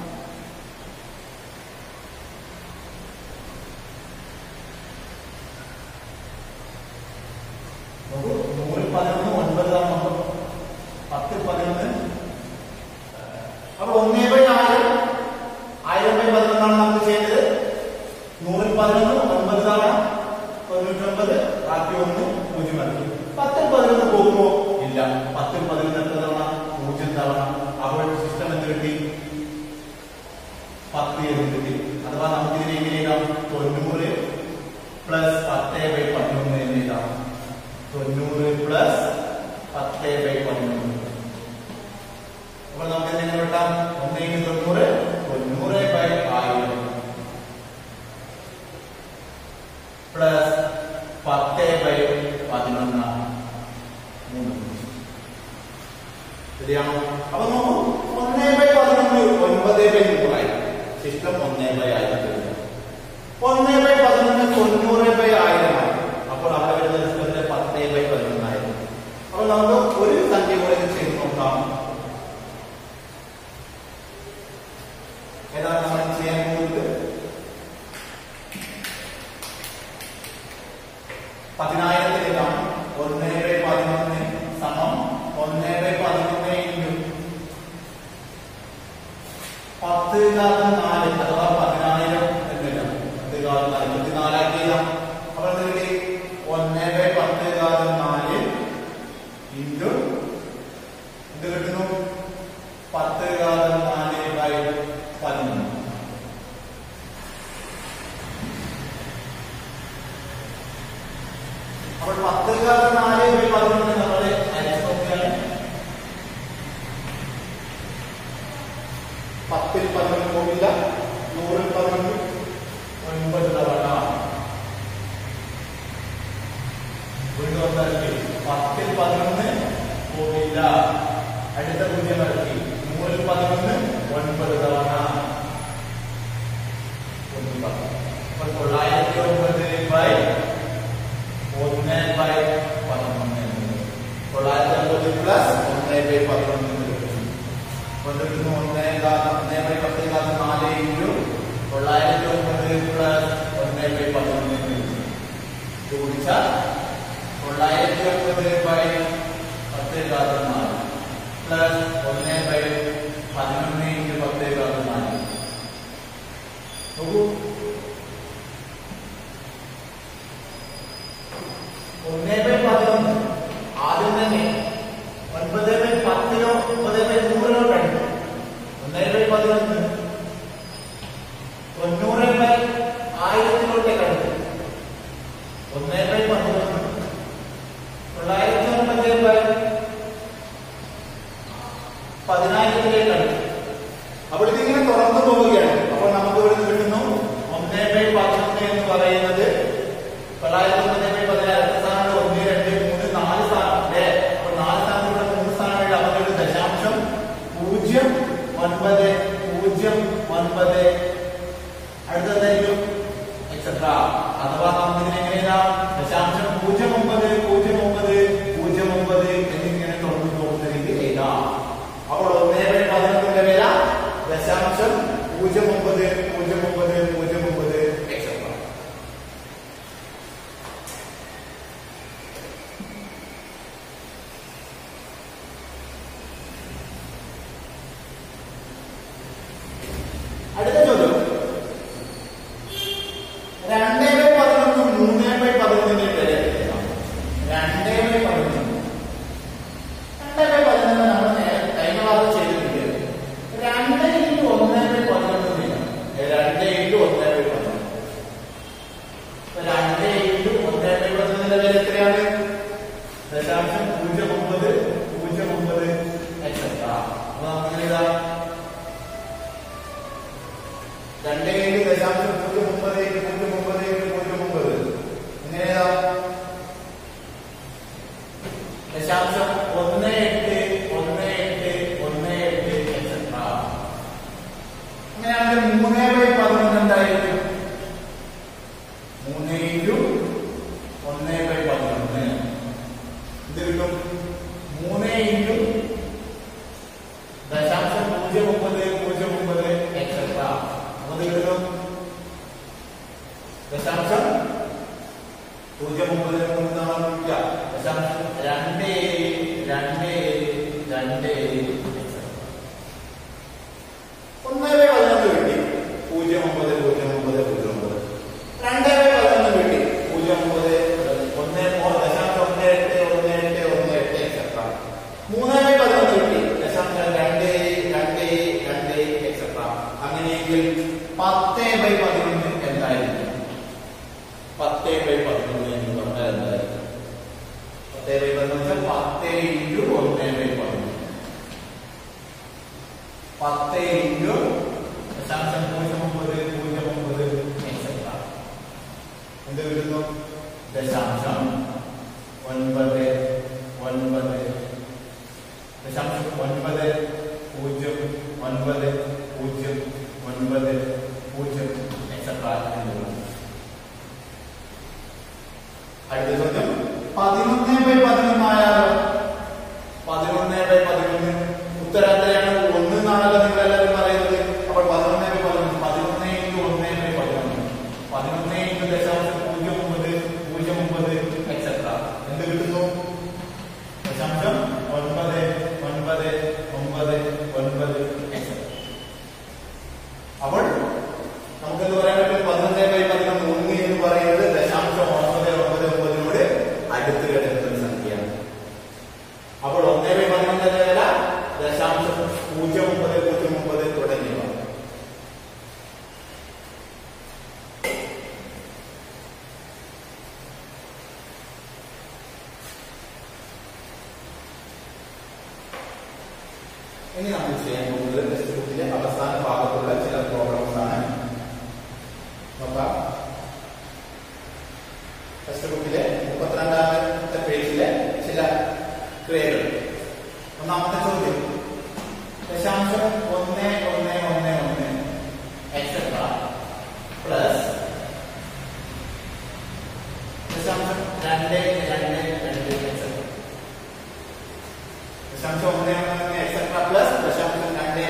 നോക്കൂ, നൂറിൽ പതിനൊന്ന് ഒൻപത് തവണ നോക്കൂ. പത്തിൽ പതിനൊന്ന് അപ്പൊ ഒന്നേ ബൈ ആയിരം ആയിരം ബൈ പതിനൊന്നാണ് നമുക്ക് ചെയ്യേണ്ടത് നൂറിൽ പതിനൊന്ന് ഒൻപത് തവണ തൊണ്ണൂറ്റൊൻപത് ബാക്കി ഒന്ന് പൂജ്യം ആക്കി പത്തിൽ പതിനൊന്ന് പോകുമോ ഇല്ല പത്തിൽ പതിനൊന്ന് എത്ര തവണ പൂജ്യം തവണ അപ്പോൾ സിസ്റ്റം എന്ത് കിട്ടി പത്ത് എന്ന് കിട്ടി അഥവാ നമുക്ക് ഇതിനെ എങ്ങനെ എഴുതാം തൊണ്ണൂറ് പ്ലസ് പത്ത് ബൈ പതിനൊന്ന് എന്ന് എഴുതാം തൊണ്ണൂറ് പ്ലസ് പത്ത് ബൈ പതിനൊന്ന് അപ്പോൾ നമുക്ക് എങ്ങനെ കിട്ടാം ഒന്നേക്ക് തൊണ്ണൂറ് തൊണ്ണൂറ് ബൈ ആയിരം പ്ലസ് പത്ത് ബൈ പതിനൊന്ന് മൂന്ന് ശരിയാണോ അപ്പൊ നോക്കൂ ഒന്നേ ബൈ പതിനൊന്ന് ഒൻപത് ബൈ നൂറായി സിസ്റ്റം ഒന്നേ ബൈ ആയിരത്തി ഒന്നേ ബൈ പതിനൊന്ന് തൊണ്ണൂറ് ബൈ ആയിരമായി അപ്പോൾ അവിടെ വരുന്ന സിസ്റ്റത്തിന്റെ പത്ത് ബൈ പതിനൊന്നായിരുന്നു അപ്പോൾ നമുക്ക് ഒരു സംഖ്യ കൂടെ ഇത് ചെയ്ത് നോക്കാം ഏതാണ് നമ്മൾ ചെയ്യാൻ പോകുന്നത് പതിനായിരത്തിലേക്കാണ് ഒന്ന് ബൈ പതിനൊന്ന് സമം ഒന്ന് ബൈ പതിനൊന്ന് ഇൻറ്റു പത്ത് കാലം നാല് അഥവാ പതിനായിരം എന്നില്ല പത്ത് കാലം നാല് പതിനാലാക്കിയില്ല അപ്പോൾ എന്ത് കിട്ടി ഒന്ന് ബൈ പത്ത് കാലം നാല് ഇൻറ്റു എന്ത് കിട്ടുന്നു പത്ത് കാലം നാല് ബൈ പതിനൊന്ന് അപ്പോൾ പത്ത് കാലം നാല് ബൈ പതിനൊന്ന് നമ്മളെ അരിച്ച് നോക്കിയാൽ പത്തിൽ പതിനൊന്ന് പോകില്ല നൂറിൽ പതിനൊന്ന് ഒൻപത് തവണ വീണ്ടും ഒന്നിറക്കി പത്തിൽ പതിനൊന്ന് പോകില്ല അടുത്ത പൂജ്യം ഇറക്കി നൂറിൽ പതിനൊന്ന് ഒൻപത് തവണ ഒന്ന് പത്ത്. അപ്പോൾ തൊള്ളായിരത്തി ഒൻപത് ബൈ ഒന്ന് ബൈ പതിനൊന്ന് തൊള്ളായിരത്തി അമ്പത് പ്ലസ് ഒന്ന് ബൈ പതിനൊന്ന് എന്ന് കിട്ടും. കൊണ്ടിരുന്നു ഒന്നേ കാലം ഒന്നേ ബൈ പത്തേ കാലം നാല് ഇൻറ്റു തൊള്ളായിരത്തി ഒമ്പത് പ്ലസ് ഒന്നേ ബൈ പതിനൊന്ന് ഇത് കുടിച്ചാൽ തൊള്ളായിരത്തി ഒമ്പത് ബൈ പത്തേ കാലം നാല് പ്ലസ് ഒന്നേ ബൈ പതിനൊന്ന് ഇൻറ്റു പത്തേ കാലം നാല് നോക്കൂ ഒന്നേ ബൈ പതിനൊന്ന് ആദ്യം തന്നെ ഒൻപത് ബൈ പത്തിലോ ഒമ്പത് ബൈ നൂറിലോ കഴിഞ്ഞു ഒന്നേ ബൈ പതിനൊന്ന് തൊണ്ണൂറ് ബൈ ആയിരത്തിലോട്ടേക്ക് അടുത്തു ഒന്നേ ബൈ പതിനൊന്ന് തൊള്ളായിരത്തി ഒൻപത് ബൈ പതിനായിരത്തിലേക്ക് അടുത്തു അപ്പോൾ ഇതിങ്ങനെ തുറന്നു പോവുകയാണ് അപ്പോൾ നമുക്ക് ഇവിടെ നിന്ന് കിട്ടുന്നു ഒന്നേ ബൈ പതിനൊന്ന് എന്ന് പറയുന്നത് തൊള്ളായിരത്തി ഒമ്പത് ബൈ പതിനായിരത്തി സ്ഥാനത്ത് ഒന്ന് രണ്ട് മൂന്ന് നാല് സ്ഥാനം അല്ലേ അപ്പോൾ നാല് സ്ഥാനത്തിലൂടെ മൂന്ന് സ്ഥാനങ്ങളിൽ അവരുടെ ദശാംശം പൂജ്യം ഒൻപത് പൂജ്യം ഒൻപത് അടുത്തതായിരിക്കും എക്സെട്ര അഥവാ നമുക്ക് ഇതിനെ എങ്ങനെ എഴുതാം ദശാംശം പൂജ്യം ഒമ്പത് പൂജ്യം ഒമ്പത് പൂജ്യം ഒമ്പത് എന്നിങ്ങനെ തുറന്നു പോകുന്ന രീതിയിൽ എഴുതാം അപ്പോൾ ഒന്നേ ബൈ പതിനൊന്നിന്റെ വില ദശാംശം പൂജ്യം ഒമ്പത് പൂജ്യം ഒമ്പത് പൂജ്യം ഒമ്പത് എക്സെട്ര അടുത്ത ചോദ്യം രണ്ടേ ബൈ പതിനൊന്ന് മൂന്നേ ബൈ പതിനൊന്നിന്റെ വില എത്രയാണ്? രണ്ടേ ബൈ പതിനൊന്ന് രണ്ടേ ബൈ പതിനൊന്ന് നമ്മൾ നേരെ കഴിഞ്ഞ ക്ലാസ് ചെയ്തിട്ടുണ്ട് രണ്ട് ഇൻറ്റു ഒന്നേ ബൈ പതിനൊന്ന് രണ്ട് ഇൻറ്റു ഒന്നേ ബൈ പതിനൊന്ന് അപ്പൊ രണ്ട് ഇൻറ്റു ഒന്നേ ബൈ പതിനൊന്നിന്റെ വില എത്രയാണ് ദശാംശം പൂജ്യം ഒമ്പത് പൂജ്യം ഒമ്പത് എക്സെട്ര അപ്പൊ നമുക്ക് എഴുതാം രണ്ട് ഏഴ് ദശാംശം പൂജ്യം ഒമ്പത് ഏഴ് പൂജ്യം ഒമ്പത് ഏഴ് പൂജ്യം ഒമ്പത് എങ്ങനെ എഴുതാം ദശാംശം ഒന്ന് എട്ട് ഒന്ന് എട്ട് ഒന്ന് എട്ട് എക്സെട്ര അങ്ങനെയാണെങ്കിൽ മൂന്ന് ബൈ പതിനൊന്ന് എന്തായിരിക്കും മൂന്ന് ഇൻറ്റു ഒന്ന് ബൈ പതിനൊന്ന് ഇത് കിട്ടും മൂന്ന് ഇൻറ്റു ദശാംശം പൂജ്യം ഒമ്പത് പൂജ്യം ഒമ്പത് എക്സെട്ര അപ്പൊ ഇത് കിട്ടും ദശാംശം പൂജ്യം ഒമ്പത് മൂന്ന് നാളെ വിളിക്കുക ദശാംശം രണ്ട് ഏഴ് രണ്ട് ഏഴ് രണ്ട് ഏഴ് etc. ഒന്ന് ബൈ പതിനൊന്ന് കിട്ടി പൂജ്യം ഒമ്പത് പൂജ്യം ഒമ്പത് പൂജ്യം ഒമ്പത് രണ്ട് ബൈ പതിനൊന്ന് കിട്ടി പൂജ്യം ഒമ്പത് ഒന്ന് മൂ- ദശാംശം ഒന്ന് എട്ട് ഒന്ന് എട്ട് ഒന്ന് എട്ട് എക്സെട്ര മൂന്ന് ബൈ പതിനൊന്ന് കിട്ടി ദശാംശം രണ്ട് രണ്ട് രണ്ട് എക്സെട്ര അങ്ങനെയെങ്കിൽ പത്ത് ബൈ പതിനൊന്ന് എന്തായിരിക്കും പത്ത് ബൈ പതിനൊന്ന് എന്ന് പറഞ്ഞാൽ എന്തായിരിക്കും പത്ത് ബൈ പതിനൊന്ന് വെച്ചാൽ പത്ത് ഇൻറ്റു ഒന്ന് ബൈ പതിനൊന്ന് പത്ത് ഇൻറ്റു ദശാംശം പൂജ്യം ഒമ്പത് പൂജ്യം ഒമ്പത് എക്സെട്ര എന്ത് വരുന്നു ദശാംശം ഒൻപത് ഒൻപത് ദശാംശം ഒൻപത് പൂജ്യം ഒൻപത് പൂജ്യം ഒൻപത് പൂജ്യം എക്സെട്ര എന്ന് വരുന്നു അടുത്ത ചോദ്യം പതിനൊന്ന് ബൈ പതിനൊന്നായാലോ പതിനൊന്ന് ബൈ പതിനൊന്ന് ഉത്തരം എത്രയാണ് ഒന്ന് എന്നാണല്ലോ നിങ്ങൾ എല്ലാവരും പറയുന്നത് അപ്പോൾ പതിനൊന്ന് ബൈ പതിനൊന്ന് പതിനൊന്ന് ഇൻറ്റു ഒന്ന് ബൈ പതിനൊന്ന് പതിനൊന്ന് ഇൻറ്റു ദശാംശം പൂജ്യം ഒമ്പത് പൂജ്യം ഒമ്പത് എക്സെട്ര എന്ത് കിട്ടുന്നു ദശാംശം ഒൻപത് ഒൻപത് ഒമ്പത് ഒൻപത് എക്സെട്ര അപ്പോൾ നമുക്ക് എന്ത് പറയാൻ പറ്റും പതിനൊന്ന് ബൈ പതിനൊന്ന് ഒന്ന് എന്ന് പറയുന്നത് ദശാംശം ഒൻപത് ഒമ്പത് ഒമ്പതിനോട് അടുത്ത് കിടക്കുന്ന സംഖ്യയാണ് അപ്പോൾ ഒന്നേ ബൈ പതിനൊന്നിന്റെ വില ദശാംശം പൂജ്യം ഒമ്പത് പൂജ്യം ഒമ്പത് തുടങ്ങിയവ ഇനി നമ്മൾ ചെയ്യാൻ പോകുന്നത് ടെക്സ്റ്റ് ബുക്കിലെ അവസാന ഭാഗത്തുള്ള ചില പ്രോബ്ലംസ് ആണ് നോക്കാം ടെക്സ്റ്റ് ബുക്കിലെ മുപ്പത്തിരണ്ടാമത്തെ പേജിലെ ചില ക്രിയകൾ ഒന്നാമത്തെ ചോദ്യം ദശാംശം ഒന്ന് ഒന്ന് ഒന്ന് ഒന്ന് എക്സെട്ര പ്ലസ് ദശാംശം രണ്ട് രണ്ട് രണ്ട് എക്സെട്ര ദശാംശം ഒന്ന് ഒന്ന് ഒന്ന് എക്സെട്ര പ്ലസ് ദശാംശം രണ്ട്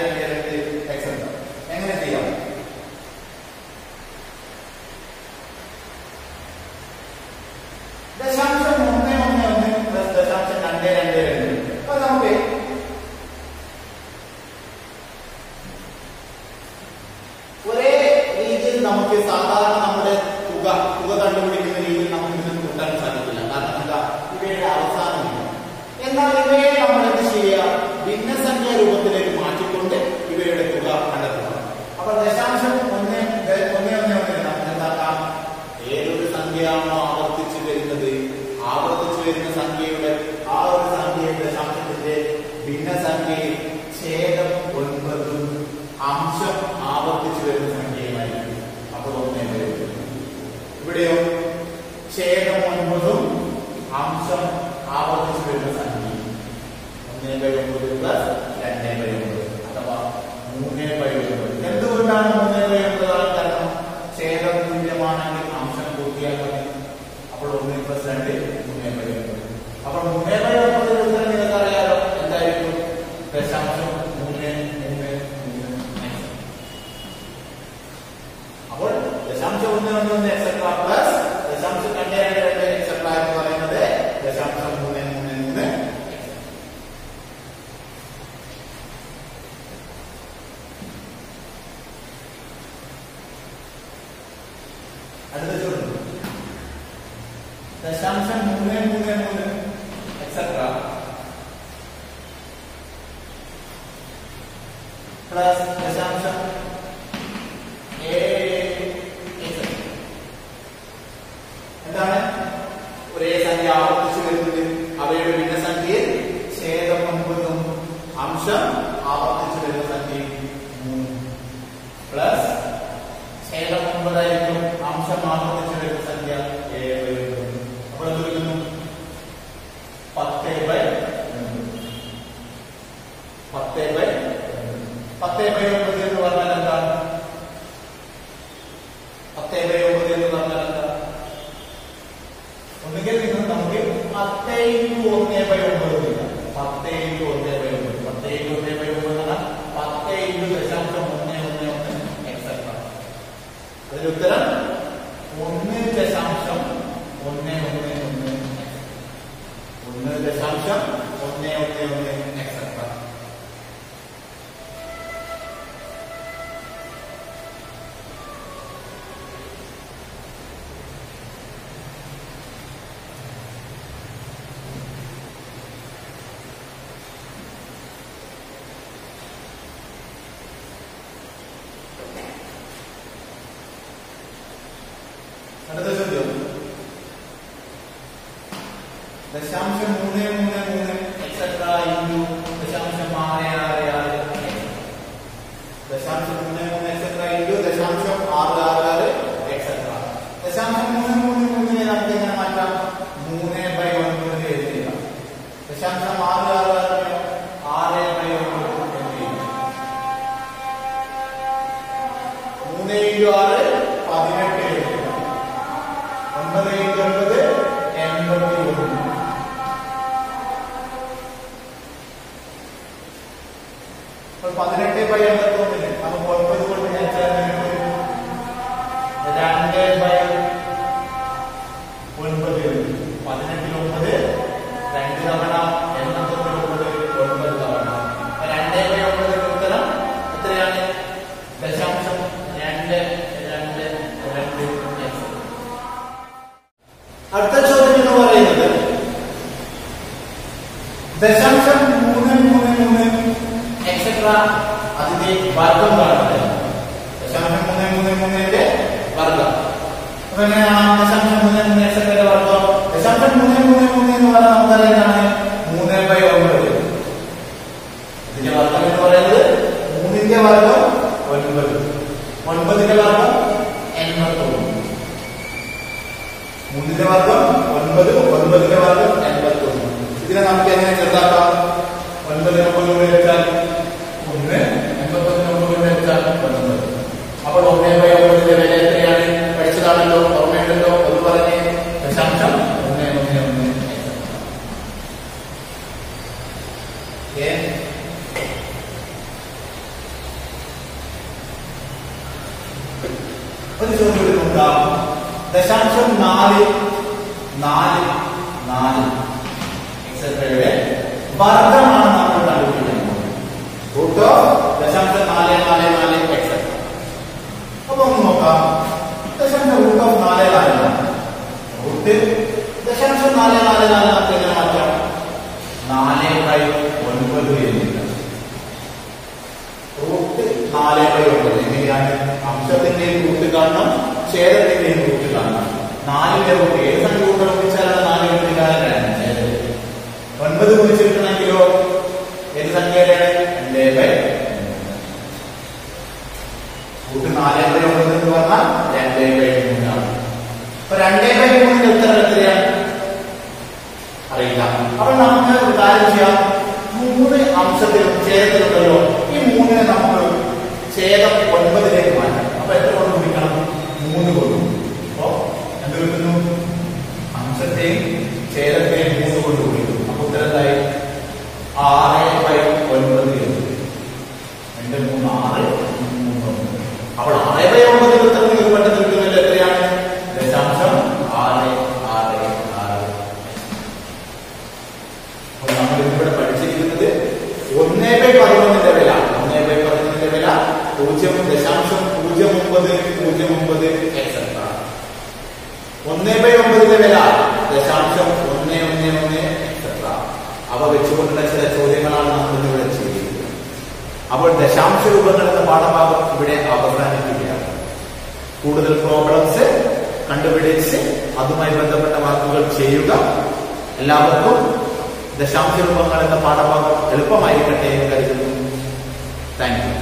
ഭിന്നസംഖ്യയിൽ ഛേദം ഒൻപതും അംശം ആവർത്തിച്ചു വരുന്ന സംഖ്യയുമായിരിക്കും അപ്പോൾ ഒന്നേ ബൈ ഒൻപത് ഇവിടെയോ ഛേദം ഒൻപതും അംശം ആവർത്തിച്ചു വരുന്ന സംഖ്യ ഒന്നേ ബൈ ഒൻപത് പ്ലസ് രണ്ടേ ബൈ ഒൻപത് അഥവാ മൂന്നേ ബൈ ഒൻപത് എന്തുകൊണ്ടാണ് മൂന്നേ ബൈ ഒൻപത് ആകാൻ കാരണം ഛേദം തുല്യമാണെങ്കിൽ അംശം കൂട്ടിയാൽ മതി അപ്പോൾ ഒന്ന് പ്ലസ് രണ്ട് മൂന്നേ ബൈ ഒൻപത് അപ്പോൾ മൂന്നേ ബൈ ഒൻപത് ഉത്തരം നിങ്ങൾക്ക് അറിയാലോ എന്തായിരിക്കും ദശാംശം മൂന്ന് മൂന്ന് മൂന്ന് അഞ്ച്. അപ്പോൾ ദശാംശം ഒന്ന് ഒന്ന് ഒന്ന് എക്സെട്ര പ്ലസ് ദശാംശം രണ്ട് രണ്ട് രണ്ട് എക്സെട്ര എന്ന് പറയുന്നത് ദശാംശം മൂന്ന് മൂന്ന് മൂന്ന് അടുത്ത ചോദ്യം ദശാംശം മൂന്ന് മൂന്ന് മൂന്ന് എക്സെട്ര പ്ലസ് ദശാംശം ഏഴ് etc. എന്താണ് ഒരേ സംഖ്യ ആവർത്തിച്ചു വരുന്നത് അവയുടെ ഭിന്നസംഖ്യയിൽ ഛേദം ഒൻപതും അംശം ആവർത്തിച്ചു വരുന്ന സംഖ്യയും മൂന്ന് പ്ലസ് ഛേദം ഒൻപതായിരിക്കും അംശം ആവർത്തിച്ചു വരുന്ന സംഖ്യ ഏഴ് ബൈ ഒൻപത് അപ്പോൾ എന്ത് വരുന്നു പത്ത് ബൈ ഒൻപത് പത്ത് ബൈ പത്ത് ബൈ ഒൻപത് എന്ന് പറഞ്ഞാൽ എന്താണ് പത്ത് ബൈ ഒമ്പത് എന്ന് പറഞ്ഞാൽ എന്താ ഒന്നുകിൽ നിങ്ങൾ നമുക്ക് പത്ത് ഇൻറ്റു ഒന്ന് ബൈ ഒമ്പത് ഇല്ല പത്ത് ഇൻറ്റു ഒന്ന് ബൈ ഒമ്പത് പത്ത് ഇൻറ്റു ഒന്ന് ബൈ ഒമ്പത് എന്ന് പറഞ്ഞാൽ പത്ത് ഇൻറ്റു ദശാംശം ഒന്ന് ഒന്ന് ഒന്ന് എക്സെട്ര അതിന് ഉത്തരം ഒന്ന് ദശാംശം ഒന്ന് ഒന്ന് ഒന്ന് ഒന്ന് ദശാംശം ഒന്ന് ഒന്ന് ഒന്ന് എക്സെട്ര അടുത്ത ചോദ്യം ദശാംശം മൂന്ന് മൂന്ന് മൂന്ന് എക്സെട്ര ഇൻറ്റു ദശാംശം ആറ് ആറ് ആറ് ദശാംശം മൂന്ന് മൂന്ന് എക്സെട്ര ഇൻറ്റു ദശാംശം ആറ് ആറ് ആറ് എക്സെട്ര ദശാംശം മൂന്ന് മൂന്ന് മൂന്നിനെ നമുക്ക് എങ്ങനെ മാറ്റാം മൂന്ന് ബൈ ഒൻപത് എഴുതുക ദശാംശം ആറ് ആറ് ആറ് ആറ് ബൈ ഒൻപത് എഴുതുക മൂന്ന് ഇൻറ്റു ആറ് പതിനെട്ട് എഴുതുക ഒൻപത് ഇൻറ്റു ഒൻപത് എൺപത്തി ഒന്ന് അപ്പോൾ പതിനെട്ട് ബൈ എൺപത്തി ഒന്നിന് നമുക്ക് ഒൻപത് കൊണ്ട് ഹരിച്ചാൽ നമുക്ക് രണ്ട് ബൈ ഒൻപത് വരും. പതിനെട്ടിൽ ഒമ്പത് രണ്ട് തവണ എൺപത്തൊന്നിൽ ഒമ്പത് ഒൻപത് തവണ അപ്പൊ രണ്ട് ബൈ ഒമ്പതിന്റെ ഉത്തരം എത്രയാണ് ദശാംശം രണ്ട് രണ്ട് രണ്ട് എക്സ് അടുത്ത ചോദ്യം എന്ന് പറയുന്നത് ദശാംശം മൂന്ന് മൂന്ന് മൂന്ന് എക്സെട്ര അതിന്റെ വർഗം കാണുന്നത് ദശാംശം മൂന്ന് മൂന്ന് മൂന്നിന്റെ വർഗം അപ്പൊ എങ്ങനെയാണ് ദശാംശം മൂന്ന് മൂന്ന് എക്സെട്രയുടെ വർഗം ദശാംശം മൂന്ന് മൂന്ന് മൂന്ന് എന്ന് പറഞ്ഞാൽ നമുക്കറിയാം മൂന്ന് ബൈ ഒമ്പത് ഇതിന്റെ വർഗം എന്ന് പറയുന്നത് മൂന്നിന്റെ വർഗം ഒൻപത് ഒൻപതിന്റെ വർഗം എൺപത്തൊന്ന് മൂന്നിന്റെ വർഗം ഒൻപത് ഒൻപതിന്റെ വർഗം എൺപത്തി ഒന്ന് ഇതിനെ നമുക്ക് എങ്ങനെ ചെറുതാക്കാം ഒൻപതിന് ഒമ്പത് കൊണ്ട് വെച്ചാൽ ഒന്ന് എൺപത്തൊന്നിന് ഒമ്പത് കൊണ്ട് വെച്ചാൽ ഒൻപത് അപ്പോൾ ഒന്നേ ബൈ ഒമ്പതിന്റെ വില എത്രയാണ് പഠിച്ചതാണല്ലോ ഓർമ്മയുണ്ടല്ലോ ഒന്ന് പറഞ്ഞ് ദശാംശം ഒന്ന് ഒന്ന് ഒന്ന് ഏ ഒരു ചോദ്യം എടുക്കുക ദശാംശം നാല് നാല് നാല് എക്സെട്രയുടെ വർഗമാണ് നമ്മൾ കണ്ടുപിടിക്കുന്നത് റൂട്ട് ഓഫ് ദശാംശം നാല് നാല് നാല് എക്സെട്ര അപ്പൊ ഒന്ന് നോക്കാം ദശാംശം റൂട്ട് ഓഫ് നാല് നാല് റൂട്ട് ദശാംശം നാല് നാല് നാല് നമുക്ക് എങ്ങനെ മാറ്റാം നാല് ബൈ ഒൻപത് എന്നില്ല റൂട്ട് നാല് ബൈ ഒൻപത് എങ്ങനെയാണ് അംശത്തിന്റെയും റൂട്ട് കാണണം ഛേദത്തിന്റെയും റൂട്ട് കാണണം നാലിന്റെ റൂട്ട് ഏത് സംഖ്യ കൂട്ടം ഗുണിച്ചാലാണ് നാല് കിട്ടിക്കാരൻ ഒൻപത് ഗുണിച്ച് കിട്ടണമെങ്കിലോ ബൈ മൂന്നിന്റെ ഉത്തരം എത്രയാണ് അറിയില്ല അപ്പോൾ നമുക്ക് ഒരു കാര്യം ചെയ്യാം മൂന്ന് അംശത്തിലും ഛേദത്തിലുണ്ടല്ലോ ഈ മൂന്നിനെ നമുക്ക് ഛേദം ഒൻപതിലേക്ക് മാറ്റാം അപ്പൊ എത്ര കൊണ്ട് ഗുണിക്കണം മൂന്ന് കൊണ്ട് അപ്പോ എന്ത് കിട്ടുന്നു അംശത്തെയും ഛേദത്തെയും മൂന്ന് കൊണ്ട് ഗുണിക്കും അപ്പൊ ഉത്തരം എന്തായി ആറ് ബൈ ഒൻപത് എന്ന് രണ്ട് മൂന്ന് ആറ് മൂന്ന് ഒൻപത് അപ്പോൾ ആറ് ബൈ ഒമ്പതിൽ ഉത്തരം നിങ്ങൾക്ക് പെട്ടെന്ന് കിട്ടുന്നില്ല എത്രയാണ് ദശാംശം ആറ് ആറ് ആറ് അപ്പോൾ നമ്മൾ ഇവിടെ പഠിച്ചിരിക്കുന്നത് ഒന്നേ ബൈ പതിനൊന്നിന്റെ വില ഒന്നേ ബൈ പതിനൊന്നിന്റെ വില പൂജ്യം ദശാംശം പൂജ്യം ഒമ്പത് പൂജ്യം ഒമ്പത് എക്സെട്ര ഒന്നേ ബൈ ഒമ്പതിന്റെ വില ദശാംശം ഒന്ന് ഒന്ന് ഒന്ന് എക്സെട്ര അവ വെച്ചുകൊണ്ടുള്ള ചില ചോദ്യങ്ങളാണ് നമ്മൾ ഇവിടെ ചെയ്തിരിക്കുന്നത് അപ്പോൾ ദശാംശ രൂപങ്ങൾ എന്ന പാഠഭാഗം ഇവിടെ അവസാനിക്കുകയാണ് കൂടുതൽ പ്രോബ്ലംസ് കണ്ടുപിടിച്ച് അതുമായി ബന്ധപ്പെട്ട വർക്കുകൾ ചെയ്യുക എല്ലാവർക്കും ദശാംശ രൂപങ്ങൾ എന്ന പാഠഭാഗം എളുപ്പമായിരിക്കട്ടെ എന്ന് കരുതുന്നു താങ്ക് യു